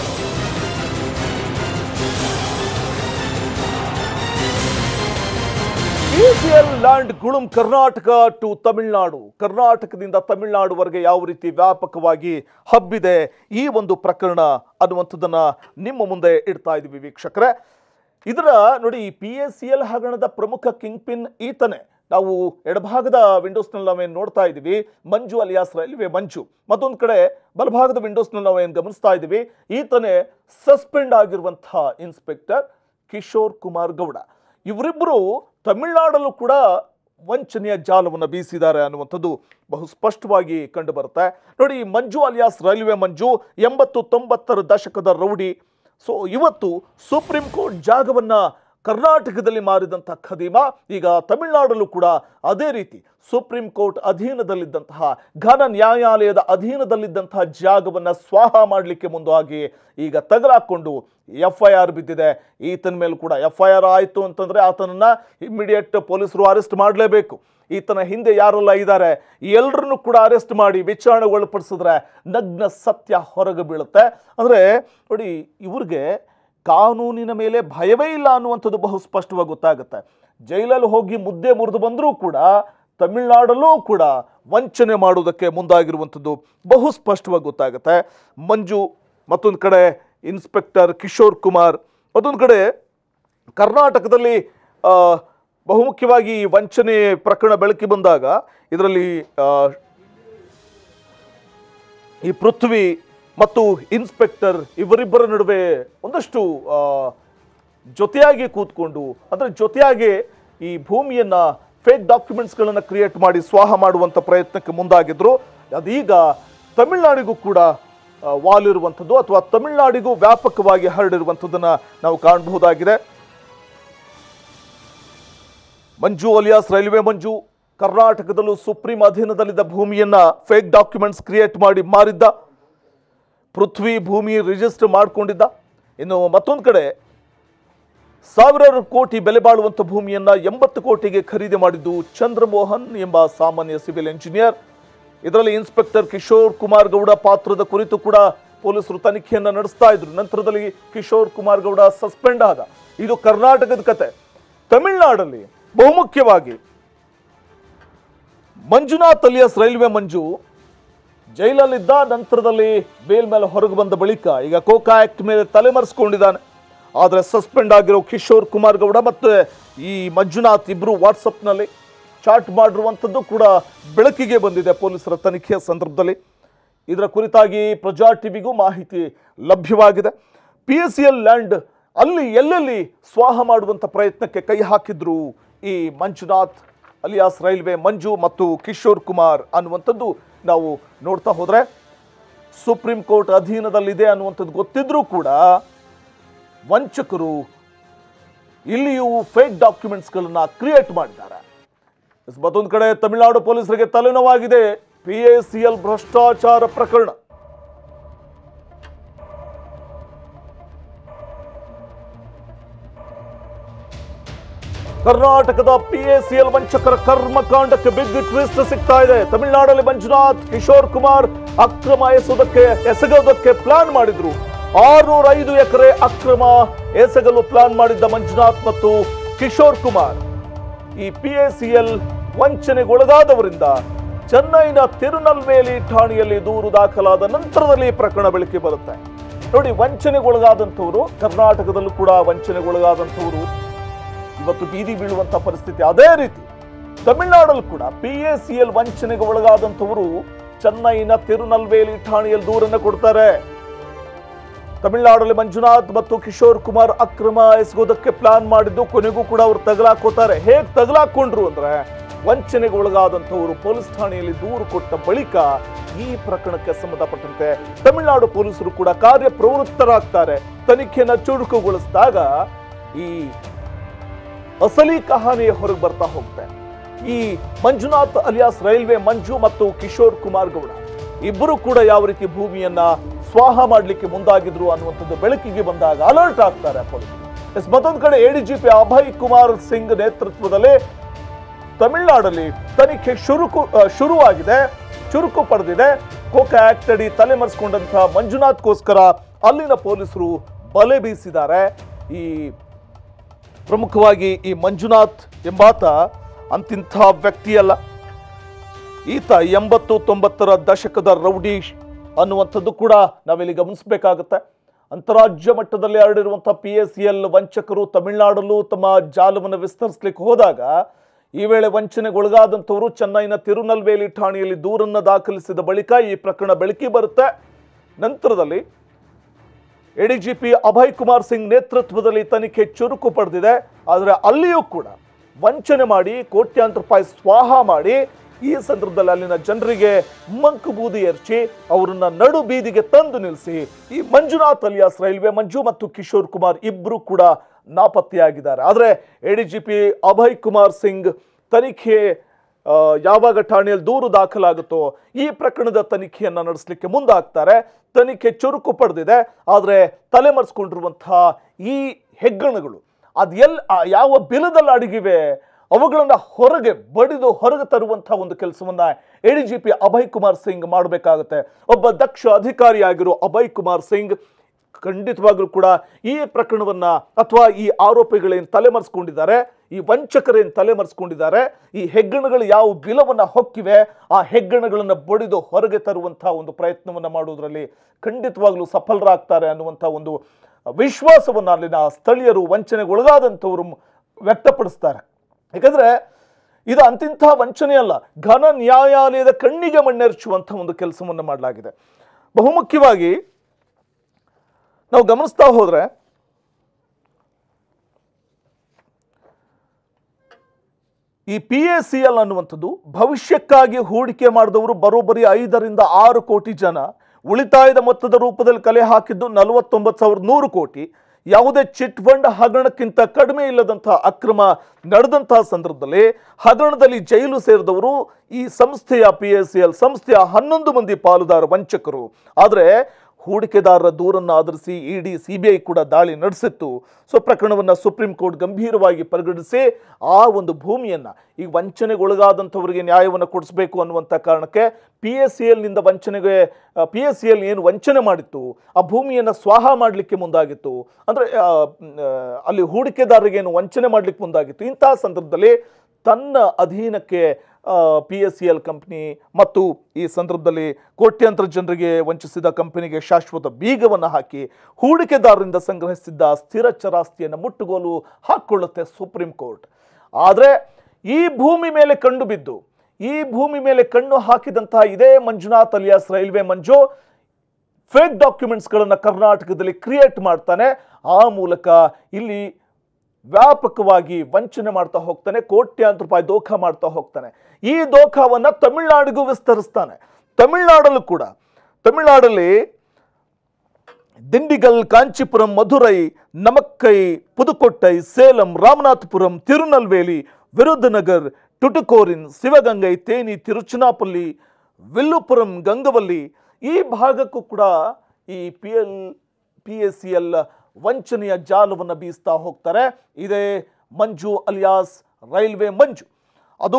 Speaker 1: ಇಸಿಎಲ್ ಲ್ಯಾಂಡ್ ಗುಳುಂ ಕರ್ನಾಟಕ ಟು ತಮಿಳುನಾಡು ಕರ್ನಾಟಕದಿಂದ ತಮಿಳುನಾಡುವರೆಗೆ ಯಾವ ರೀತಿ ವ್ಯಾಪಕವಾಗಿ ಹಬ್ಬಿದೆ ಈ ಒಂದು ಪ್ರಕರಣ ಅನ್ನುವಂಥದ್ದನ್ನ ನಿಮ್ಮ ಮುಂದೆ ಇಡ್ತಾ ಇದ್ದೀವಿ ವೀಕ್ಷಕರೇ ಇದರ ನೋಡಿ ಪಿ ಎಸ್ ಸಿ ಎಲ್ ಹಗರಣದ ಪ್ರಮುಖ ಕಿಂಗ್ ಪಿನ್ ಈತನೇ ನಾವು ಎಡಭಾಗದ ವಿಂಡೋಸ್ನಲ್ಲಿ ನಾವೇನು ನೋಡ್ತಾ ಇದ್ದೀವಿ ಮಂಜು ಅಲಿಯಾಸ್ ರೈಲ್ವೆ ಮಂಜು ಮತ್ತೊಂದು ಕಡೆ ಬಲಭಾಗದ ವಿಂಡೋಸ್ನಲ್ಲಿ ನಾವೇನು ಗಮನಿಸ್ತಾ ಇದ್ದೀವಿ ಈತನೇ ಸಸ್ಪೆಂಡ್ ಆಗಿರುವಂತಹ ಇನ್ಸ್ಪೆಕ್ಟರ್ ಕಿಶೋರ್ ಕುಮಾರ್ ಗೌಡ ಇವರಿಬ್ಬರು ತಮಿಳುನಾಡಲ್ಲೂ ಕೂಡ ವಂಚನೆಯ ಜಾಲವನ್ನು ಬೀಸಿದ್ದಾರೆ ಅನ್ನುವಂಥದ್ದು ಬಹು ಸ್ಪಷ್ಟವಾಗಿ ಕಂಡು ಬರುತ್ತೆ ನೋಡಿ ಈ ಮಂಜು ಅಲಿಯಾಸ್ ರೈಲ್ವೆ ಮಂಜು ಎಂಬತ್ತು ತೊಂಬತ್ತರ ದಶಕದ ರೌಡಿ ಸೊ ಇವತ್ತು ಸುಪ್ರೀಂ ಕೋರ್ಟ್ ಜಾಗವನ್ನ ಕರ್ನಾಟಕದಲ್ಲಿ ಮಾರಿದಂಥ ಖದೀಮ ಈಗ ತಮಿಳುನಾಡಲ್ಲೂ ಕೂಡ ಅದೇ ರೀತಿ ಸುಪ್ರೀಂ ಕೋರ್ಟ್ ಅಧೀನದಲ್ಲಿದ್ದಂತಹ ಘನ ನ್ಯಾಯಾಲಯದ ಅಧೀನದಲ್ಲಿದ್ದಂತಹ ಜಾಗವನ್ನ ಸ್ವಾಹ ಮಾಡಲಿಕ್ಕೆ ಮುಂದಾಗಿ ಈಗ ತಗಲಾಕೊಂಡು ಎಫ್ ಐ ಆರ್ ಬಿದ್ದಿದೆ ಈತನ ಮೇಲೂ ಕೂಡ ಎಫ್ ಐ ಆರ್ ಆಯಿತು ಅಂತಂದ್ರೆ ಆತನನ್ನ ಇಮ್ಮಿಡಿಯೇಟ್ ಪೊಲೀಸರು ಅರೆಸ್ಟ್ ಮಾಡಲೇಬೇಕು ಈತನ ಹಿಂದೆ ಯಾರೆಲ್ಲ ಇದ್ದಾರೆ ಎಲ್ಲರನ್ನು ಕೂಡ ಅರೆಸ್ಟ್ ಮಾಡಿ ವಿಚಾರಣೆಗೆ ಒಳಪಡಿಸಿದ್ರೆ ನಗ್ನ ಸತ್ಯ ಹೊರಗೆ ಬೀಳುತ್ತೆ ಅಂದರೆ ನೋಡಿ ಇವ್ರಿಗೆ ಕಾನೂನಿನ ಮೇಲೆ ಭಯವೇ ಇಲ್ಲ ಅನ್ನುವಂಥದ್ದು ಬಹು ಸ್ಪಷ್ಟವಾಗಿ ಗೊತ್ತಾಗುತ್ತೆ ಜೈಲಲ್ಲಿ ಹೋಗಿ ಮುದ್ದೆ ಮುರಿದು ಬಂದರೂ ಕೂಡ ತಮಿಳುನಾಡಲ್ಲೂ ಕೂಡ ವಂಚನೆ ಮಾಡುವುದಕ್ಕೆ ಮುಂದಾಗಿರುವಂಥದ್ದು ಬಹು ಸ್ಪಷ್ಟವಾಗಿ ಗೊತ್ತಾಗುತ್ತೆ ಮಂಜು ಮತ್ತೊಂದು ಕಡೆ ಇನ್ಸ್ಪೆಕ್ಟರ್ ಕಿಶೋರ್ ಕುಮಾರ್ ಮತ್ತೊಂದು ಕಡೆ ಕರ್ನಾಟಕದಲ್ಲಿ ಆ, ಬಹುಮುಖ್ಯವಾಗಿ ಈ ವಂಚನೆ ಪ್ರಕರಣ ಬೆಳಕಿ ಬಂದಾಗ ಇದರಲ್ಲಿ ಆ, ಈ ಪೃಥ್ವಿ ಮತ್ತು ಇನ್ಸ್ಪೆಕ್ಟರ್ ಇವರಿಬ್ಬರ ನಡುವೆ ಒಂದಷ್ಟು ಆ, ಜೊತೆಯಾಗಿ ಕೂತ್ಕೊಂಡು ಅಂದರೆ ಜೊತೆಯಾಗಿ ಈ ಭೂಮಿಯನ್ನ ಫೇಕ್ ಡಾಕ್ಯುಮೆಂಟ್ಸ್ಗಳನ್ನು ಕ್ರಿಯೇಟ್ ಮಾಡಿ ಸ್ವಾಹ ಮಾಡುವಂಥ ಪ್ರಯತ್ನಕ್ಕೆ ಮುಂದಾಗಿದ್ರು ಅದೀಗ ತಮಿಳುನಾಡಿಗೂ ಕೂಡ ಆ, ವಾಲಿರುವಂಥದ್ದು ಅಥವಾ ತಮಿಳುನಾಡಿಗೂ ವ್ಯಾಪಕವಾಗಿ ಹರಡಿರುವಂಥದ್ದನ್ನ ನಾವು ಕಾಣಬಹುದಾಗಿದೆ ಮಂಜು ಅಲಿಯಾಸ್ ರೈಲ್ವೆ ಮಂಜು ಕರ್ನಾಟಕದಲ್ಲೂ ಸುಪ್ರೀಂ ಅಧೀನದಲ್ಲಿದ್ದ ಭೂಮಿಯನ್ನ ಫೇಕ್ ಡಾಕ್ಯುಮೆಂಟ್ಸ್ ಕ್ರಿಯೇಟ್ ಮಾಡಿ ಮಾರಿದ್ದ ಪೃಥ್ವಿ ಭೂಮಿ ರಿಜಿಸ್ಟರ್ ಮಾಡಿಕೊಂಡಿದ್ದ ಇನ್ನು ಮತ್ತೊಂದು ಕಡೆ ಸಾವಿರಾರು ಕೋಟಿ ಬೆಲೆ ಬಾಳುವಂಥ ಭೂಮಿಯನ್ನ ಎಂಬತ್ತು ಕೋಟಿಗೆ ಖರೀದಿ ಮಾಡಿದ್ದು ಚಂದ್ರಮೋಹನ್ ಎಂಬ ಸಾಮಾನ್ಯ ಸಿವಿಲ್ ಇಂಜಿನಿಯರ್ ಇದರಲ್ಲಿ ಇನ್ಸ್ಪೆಕ್ಟರ್ ಕಿಶೋರ್ ಕುಮಾರ್ ಗೌಡ ಪಾತ್ರದ ಕುರಿತು ಕೂಡ ಪೊಲೀಸರು ತನಿಖೆಯನ್ನ ನಡೆಸ್ತಾ ಇದ್ರು ನಂತರದಲ್ಲಿ ಕಿಶೋರ್ ಕುಮಾರ್ ಗೌಡ ಸಸ್ಪೆಂಡ್ ಆದ ಇದು ಕರ್ನಾಟಕದ ಕತೆ ತಮಿಳುನಾಡಲ್ಲಿ ಬಹುಮುಖ್ಯವಾಗಿ ಮಂಜುನಾಥ್ ಅಲಿಯಾಸ್ ರೈಲ್ವೆ ಮಂಜು ಜೈಲಲ್ಲಿದ್ದ ನಂತರದಲ್ಲಿ ಬೇಲ್ ಮೇಲೆ ಹೊರಗೆ ಬಂದ ಬಳಿಕ ಈಗ ಕೋಕಾ ಆಕ್ಟ್ ಮೇಲೆ ತಲೆಮರೆಸ್ಕೊಂಡಿದ್ದಾನೆ ಆದರೆ ಸಸ್ಪೆಂಡ್ ಆಗಿರೋ ಕಿಶೋರ್ ಕುಮಾರ್ ಗೌಡ ಮತ್ತು ಈ ಮಂಜುನಾಥ್ ಇಬ್ರು ವಾಟ್ಸಪ್ನಲ್ಲಿ ಚಾಟ್ ಮಾಡಿರುವಂಥದ್ದು ಕೂಡ ಬೆಳಕಿಗೆ ಬಂದಿದೆ ಪೊಲೀಸರ ತನಿಖೆಯ ಸಂದರ್ಭದಲ್ಲಿ ಇದರ ಕುರಿತಾಗಿ ಪ್ರಜಾ ಟಿವಿಗೂ ಮಾಹಿತಿ ಲಭ್ಯವಾಗಿದೆ P S C L land ಅಲ್ಲಿ ಎಲ್ಲೆಲ್ಲಿ ಸ್ವಾಹ ಮಾಡುವಂಥ ಪ್ರಯತ್ನಕ್ಕೆ ಕೈ ಹಾಕಿದ್ರು ಈ ಮಂಜುನಾಥ್ ಅಲಿಯಾಸ್ ರೈಲ್ವೆ ಮಂಜು ಮತ್ತು ಕಿಶೋರ್ ಕುಮಾರ್ ಅನ್ನುವಂಥದ್ದು ನಾವು ನೋಡ್ತಾ ಹೋದ್ರೆ ಸುಪ್ರೀಂ ಕೋರ್ಟ್ ಅಧೀನದಲ್ಲಿದೆ ಅನ್ನುವಂಥದ್ದು ಗೊತ್ತಿದ್ರೂ ಕೂಡ ವಂಚಕರು ಇಲ್ಲಿಯೂ ಫೇಕ್ ಡಾಕ್ಯುಮೆಂಟ್ಸ್ಗಳನ್ನ ಕ್ರಿಯೇಟ್ ಮಾಡಿದ್ದಾರೆ ಎಸ್, ಮತ್ತೊಂದು ಕಡೆ ತಮಿಳುನಾಡು ಪೊಲೀಸರಿಗೆ ತಲೆನೋವಾಗಿದೆ ಪಿ ಎ ಸಿ ಎಲ್ ಭ್ರಷ್ಟಾಚಾರ ಪ್ರಕರಣ ಕರ್ನಾಟಕದ ಪಿ ಎ ಸಿ ಎಲ್ ವಂಚಕರ ಕರ್ಮಕಾಂಡಕ್ಕೆ ಬಿಗ್ ಟ್ವಿಸ್ಟ್ ಸಿಗ್ತಾ ಇದೆ ತಮಿಳುನಾಡಲ್ಲಿ ಮಂಜುನಾಥ್ ಕಿಶೋರ್ ಕುಮಾರ್ ಅಕ್ರಮ ಎಸೆಯೋದಕ್ಕೆ ಎಸಗೋದಕ್ಕೆ ಪ್ಲಾನ್ ಮಾಡಿದ್ರು ಆರ್ನೂರ ಐದು ಎಕರೆ ಅಕ್ರಮ ಎಸಗಲು ಪ್ಲಾನ್ ಮಾಡಿದ್ದ ಮಂಜುನಾಥ್ ಮತ್ತು ಕಿಶೋರ್ ಕುಮಾರ್ ಈ ಪಿ ಎ ಸಿ ಎಲ್ ವಂಚನೆಗೊಳಗಾದವರಿಂದ ಚೆನ್ನೈನ ತಿರುನಲ್ವೇಲಿ ಠಾಣೆಯಲ್ಲಿ ದೂರು ದಾಖಲಾದ ನಂತರದಲ್ಲಿ ಈ ಪ್ರಕರಣ ಬೆಳಕಿ ಬರುತ್ತೆ ನೋಡಿ ವಂಚನೆಗೊಳಗಾದಂಥವರು ಕರ್ನಾಟಕದಲ್ಲೂ ಕೂಡ ವಂಚನೆಗೊಳಗಾದಂಥವರು ಇವತ್ತು ಬೀದಿ ಬೀಳುವಂತ ಪರಿಸ್ಥಿತಿ ಅದೇ ರೀತಿ ತಮಿಳುನಾಡಲ್ಲೂ ಕೂಡ ಪಿ ಎ ಸಿ ಎಲ್ ವಂಚನೆಗೆ ಒಳಗಾದಂಥವರು ಚೆನ್ನೈನ ತಿರುನಲ್ವೇಲಿ ಠಾಣೆಯಲ್ಲಿ ದೂರನ್ನ ಕೊಡ್ತಾರೆ ತಮಿಳುನಾಡಲ್ಲಿ ಮಂಜುನಾಥ್ ಮತ್ತು ಕಿಶೋರ್ ಕುಮಾರ್ ಅಕ್ರಮ ಎಸಗೋದಕ್ಕೆ ಪ್ಲಾನ್ ಮಾಡಿದ್ದು ಕೊನೆಗೂ ಕೂಡ ಅವರು ತಗಲಾಕೋತಾರೆ ಹೇಗ್ ತಗಲಾಕೊಂಡ್ರು ಅಂದ್ರೆ ವಂಚನೆಗೆ ಒಳಗಾದಂಥವರು ಪೊಲೀಸ್ ಠಾಣೆಯಲ್ಲಿ ದೂರು ಕೊಟ್ಟ ಬಳಿಕ ಈ ಪ್ರಕರಣಕ್ಕೆ ಸಂಬಂಧಪಟ್ಟಂತೆ ತಮಿಳುನಾಡು ಪೊಲೀಸರು ಕೂಡ ಕಾರ್ಯಪ್ರವೃತ್ತರಾಗ್ತಾರೆ ತನಿಖೆಯನ್ನ ಚುರುಕುಗೊಳಿಸಿದಾಗ ಈ ಅಸಲಿ ಕಹಾನಿ ಹೊರಗೆ ಬರ್ತಾ ಹೋಗುತ್ತೆ ಈ ಮಂಜುನಾಥ್ ಅಲಿಯಾಸ್ ರೈಲ್ವೆ ಮಂಜು ಮತ್ತು ಕಿಶೋರ್ ಕುಮಾರ್ ಗೌಡ ಇಬ್ಬರು ಕೂಡ ಯಾವ ರೀತಿ ಭೂಮಿಯನ್ನ ಸ್ವಾಹ ಮಾಡಲಿಕ್ಕೆ ಮುಂದಾಗಿದ್ರು ಅನ್ನುವಂಥದ್ದು ಬೆಳಕಿಗೆ ಬಂದಾಗ ಅಲರ್ಟ್ ಆಗ್ತಾರೆ ಪೊಲೀಸರು ಎಸ್ ಮತ್ತೊಂದು ಕಡೆ ಎಡಿಜಿಪಿ ಅಭಯ್ ಕುಮಾರ್ ಸಿಂಗ್ ನೇತೃತ್ವದಲ್ಲಿ ತಮಿಳುನಾಡಲ್ಲಿ ತನಿಖೆ ಶುರುಕು ಆ, ಶುರುವಾಗಿದೆ ಚುರುಕು ಪಡೆದಿದೆ ಕೋಕಾ ಆಕ್ಟ್ ಅಡಿ ತಲೆಮರೆಸಿಕೊಂಡಂತಹ ಮಂಜುನಾಥ್ಗೋಸ್ಕರ ಅಲ್ಲಿನ ಪೊಲೀಸರು ಬಲೆ ಬೀಸಿದ್ದಾರೆ ಈ ಪ್ರಮುಖವಾಗಿ ಈ ಮಂಜುನಾಥ್ ಎಂಬಾತ ಅಂತಿಂಥ ವ್ಯಕ್ತಿಯಲ್ಲ ಈತ ಎಂಬತ್ತು ತೊಂಬತ್ತರ ದಶಕದ ರೌಡಿ ಅನ್ನುವಂಥದ್ದು ಕೂಡ ನಾವಿಲ್ಲಿ ಗಮನಿಸಬೇಕಾಗುತ್ತೆ ಅಂತಾರಾಜ್ಯ ಮಟ್ಟದಲ್ಲಿ ಹರಡಿರುವಂಥ ಪಿ ಎಸ್ ಎಲ್ ವಂಚಕರು ತಮಿಳುನಾಡಲ್ಲೂ ತಮ್ಮ ಜಾಲವನ್ನು ವಿಸ್ತರಿಸಲಿಕ್ಕೆ ಹೋದಾಗ ಈ ವೇಳೆ ವಂಚನೆಗೊಳಗಾದಂಥವರು ಚೆನ್ನೈನ ತಿರುನಲ್ವೇಲಿ ಠಾಣೆಯಲ್ಲಿ ದೂರನ್ನ ದಾಖಲಿಸಿದ ಬಳಿಕ ಈ ಪ್ರಕರಣ ಬೆಳಕಿ ಬರುತ್ತೆ ನಂತರದಲ್ಲಿ ಎಡಿಜಿಪಿ ಅಭಯ್ ಕುಮಾರ್ ಸಿಂಗ್ ನೇತೃತ್ವದಲ್ಲಿ ತನಿಖೆ ಚುರುಕು ಪಡೆದಿದೆ ಆದರೆ ಅಲ್ಲಿಯೂ ಕೂಡ ವಂಚನೆ ಮಾಡಿ ಕೋಟ್ಯಾಂತರ ರೂಪಾಯಿ ಸ್ವಾಹ ಮಾಡಿ ಈ ಸಂದರ್ಭದಲ್ಲಿ ಅಲ್ಲಿನ ಜನರಿಗೆ ಮಂಕು ಬೂದಿ ಎರಚಿ ಅವರನ್ನ ನಡು ಬೀದಿಗೆ ತಂದು ನಿಲ್ಲಿಸಿ ಈ ಮಂಜುನಾಥ್ ಅಲಿಯಾಸ್ ರೈಲ್ವೆ ಮಂಜು ಮತ್ತು ಕಿಶೋರ್ ಕುಮಾರ್ ಇಬ್ಬರು ಕೂಡ ನಾಪತ್ತೆಯಾಗಿದ್ದಾರೆ ಆದರೆ ಎಡಿಜಿಪಿ ಅಭಯ್ ಕುಮಾರ್ ಸಿಂಗ್ ತನಿಖೆ ಆ, ಯಾವಾಗ ಠಾಣೆಯಲ್ಲಿ ದೂರು ದಾಖಲಾಗುತ್ತೋ ಈ ಪ್ರಕರಣದ ತನಿಖೆಯನ್ನ ನಡೆಸಲಿಕ್ಕೆ ಮುಂದಾಗ್ತಾರೆ ತನಿಖೆ ಚುರುಕು ಪಡೆದಿದೆ ಆದರೆ ತಲೆಮರೆಸ್ಕೊಂಡಿರುವಂತಹ ಈ ಹೆಗ್ಗಣಗಳು ಅದು ಎಲ್ ಆ ಯಾವ ಬಿಲದಲ್ಲಿ ಅಡಗಿವೆ ಅವುಗಳನ್ನ ಹೊರಗೆ ಬಡಿದು ಹೊರಗೆ ತರುವಂತಹ ಒಂದು ಕೆಲಸವನ್ನ ಎಡಿಜಿಪಿ ಅಭಯ್ ಕುಮಾರ್ ಸಿಂಗ್ ಮಾಡಬೇಕಾಗುತ್ತೆ ಒಬ್ಬ ದಕ್ಷ ಅಧಿಕಾರಿಯಾಗಿರೋ ಅಭಯ್ ಕುಮಾರ್ ಸಿಂಗ್ ಖಂಡಿತವಾಗ್ಲೂ ಕೂಡ ಈ ಪ್ರಕರಣವನ್ನ ಅಥವಾ ಈ ಆರೋಪಿಗಳೇನು ತಲೆಮರೆಸ್ಕೊಂಡಿದ್ದಾರೆ ಈ ವಂಚಕರೇನು ತಲೆಮರೆಸ್ಕೊಂಡಿದ್ದಾರೆ ಈ ಹೆಗ್ಗಣಗಳು ಯಾವ ಬಿಲವನ್ನ ಹೊಕ್ಕಿವೆ ಆ ಹೆಗ್ಗಣಗಳನ್ನು ಬಡಿದು ಹೊರಗೆ ತರುವಂತಹ ಒಂದು ಪ್ರಯತ್ನವನ್ನ ಮಾಡುವುದರಲ್ಲಿ ಖಂಡಿತವಾಗ್ಲೂ ಸಫಲರಾಗ್ತಾರೆ ಅನ್ನುವಂಥ ಒಂದು ವಿಶ್ವಾಸವನ್ನ ಅಲ್ಲಿನ ಸ್ಥಳೀಯರು ವಂಚನೆಗೊಳಗಾದಂಥವರು ವ್ಯಕ್ತಪಡಿಸ್ತಾರೆ ಯಾಕಂದ್ರೆ ಇದು ಅಂತಿಂಥ ವಂಚನೆ ಅಲ್ಲ ಘನ ನ್ಯಾಯಾಲಯದ ಕಣ್ಣಿಗೆ ಮಣ್ಣೆರಚುವಂಥ ಒಂದು ಕೆಲಸವನ್ನು ಮಾಡಲಾಗಿದೆ ಬಹುಮುಖ್ಯವಾಗಿ ನಾವು ಗಮನಿಸ್ತಾ ಹೋದ್ರೆ ಈ ಪಿ ಎ ಸಿ ಎಲ್ ಅನ್ನುವಂಥದ್ದು ಭವಿಷ್ಯಕ್ಕಾಗಿ ಹೂಡಿಕೆ ಮಾಡಿದವರು ಬರೋಬ್ಬರಿ ಐದರಿಂದ ಆರು ಕೋಟಿ ಜನ ಉಳಿತಾಯದ ಮೊತ್ತದ ರೂಪದಲ್ಲಿ ಕಲೆ ಹಾಕಿದ್ದು ನಲವತ್ತೊಂಬತ್ತು ಸಾವಿರದ ನೂರು ಕೋಟಿ ಯಾವುದೇ ಚಿಟ್ ಫಂಡ್ ಹಗರಣಕ್ಕಿಂತ ಕಡಿಮೆ ಇಲ್ಲದಂತಹ ಅಕ್ರಮ ನಡೆದಂತಹ ಸಂದರ್ಭದಲ್ಲಿ ಹಗರಣದಲ್ಲಿ ಜೈಲು ಸೇರಿದವರು ಈ ಸಂಸ್ಥೆಯ ಪಿ ಎಸ್ ಸಿ ಎಲ್ ಸಂಸ್ಥೆಯ ಹನ್ನೊಂದು ಮಂದಿ ಪಾಲುದಾರ ವಂಚಕರು ಆದರೆ ಹೂಡಿಕೆದಾರರ ದೂರನ್ನು ಆಧರಿಸಿ ಇಡಿ ಸಿಬಿಐ ಕೂಡ ದಾಳಿ ನಡೆಸಿತ್ತು ಸೊ ಪ್ರಕರಣವನ್ನು ಸುಪ್ರೀಂ ಕೋರ್ಟ್ ಗಂಭೀರವಾಗಿ ಪರಿಗಣಿಸಿ ಆ ಒಂದು ಭೂಮಿಯನ್ನು ಈ ವಂಚನೆಗೊಳಗಾದಂಥವರಿಗೆ ನ್ಯಾಯವನ್ನು ಕೊಡಿಸಬೇಕು ಅನ್ನುವಂಥ ಕಾರಣಕ್ಕೆ ಪಿ ಎಸ್ ಸಿ ಎಲ್ನಿಂದ ವಂಚನೆಗೆ ಪಿ ಎಸ್ ಸಿ ಎಲ್ ಏನು ವಂಚನೆ ಮಾಡಿತ್ತು ಆ ಭೂಮಿಯನ್ನು ಸ್ವಾಹ ಮಾಡಲಿಕ್ಕೆ ಮುಂದಾಗಿತ್ತು ಅಂದರೆ ಅಲ್ಲಿ ಹೂಡಿಕೆದಾರರಿಗೆ ಏನು ವಂಚನೆ ಮಾಡಲಿಕ್ಕೆ ಮುಂದಾಗಿತ್ತು ಇಂತಹ ಸಂದರ್ಭದಲ್ಲಿ ತನ್ನ ಅಧೀನಕ್ಕೆ P S C L company ಮತ್ತು ಈ ಸಂದರ್ಭದಲ್ಲಿ ಕೋಟ್ಯಾಂತರ ಜನರಿಗೆ ವಂಚಿಸಿದ ಕಂಪನಿಗೆ ಶಾಶ್ವತ ಬೀಗವನ್ನು ಹಾಕಿ ಹೂಡಿಕೆದಾರರಿಂದ ಸಂಗ್ರಹಿಸಿದ್ದ ಸ್ಥಿರ ಚರಾಸ್ತಿಯನ್ನು ಮುಟ್ಟುಗೋಲು ಹಾಕ್ಕೊಳ್ಳುತ್ತೆ ಸುಪ್ರೀಂ ಕೋರ್ಟ್ ಆದರೆ ಈ ಭೂಮಿ ಮೇಲೆ ಕಂಡು ಬಿದ್ದು ಈ ಭೂಮಿ ಮೇಲೆ ಕಣ್ಣು ಹಾಕಿದಂತಹ ಇದೇ Manjunath alias railway Manju fake ಡಾಕ್ಯುಮೆಂಟ್ಸ್ಗಳನ್ನು ಕರ್ನಾಟಕದಲ್ಲಿ ಕ್ರಿಯೇಟ್ ಮಾಡ್ತಾನೆ ಆ ಮೂಲಕ ಇಲ್ಲಿ ವ್ಯಾಪಕವಾಗಿ ವಂಚನೆ ಮಾಡ್ತಾ ಹೋಗ್ತಾನೆ ಕೋಟ್ಯಾಂತರ ರೂಪಾಯಿ ದೋಖ ಮಾಡ್ತಾ ಹೋಗ್ತಾನೆ ಈ ದೋಖವನ್ನ ತಮಿಳುನಾಡಿಗೂ ವಿಸ್ತರಿಸ್ತಾನೆ ತಮಿಳುನಾಡಲ್ಲೂ ಕೂಡ ತಮಿಳುನಾಡಲ್ಲಿ ದಿಂಡಿಗಲ್ ಕಾಂಚೀಪುರಂ ಮಧುರೈ ನಮಕ್ಕೈ ಪುದುಕೊಟ್ಟೈ ಸೇಲಂ ರಾಮನಾಥಪುರಂ ತಿರುನಲ್ವೇಲಿ ವಿರುಧನಗರ್ ಟುಟುಕೋರಿನ್ ಶಿವಗಂಗೈ ತೇನಿ ತಿರುಚನಾಪಲ್ಲಿ ವಿಲ್ಲುಪುರಂ ಗಂಗವಲ್ಲಿ ಈ ಭಾಗಕ್ಕೂ ಕೂಡ ಈ P L P S C L ವಂಚನೆಯ ಜಾಲವನ್ನು ಬೀಸ್ತಾ ಹೋಗ್ತಾರೆ ಇದೇ ಮಂಜು ಅಲಿಯಾಸ್ ರೈಲ್ವೆ ಮಂಜು ಅದು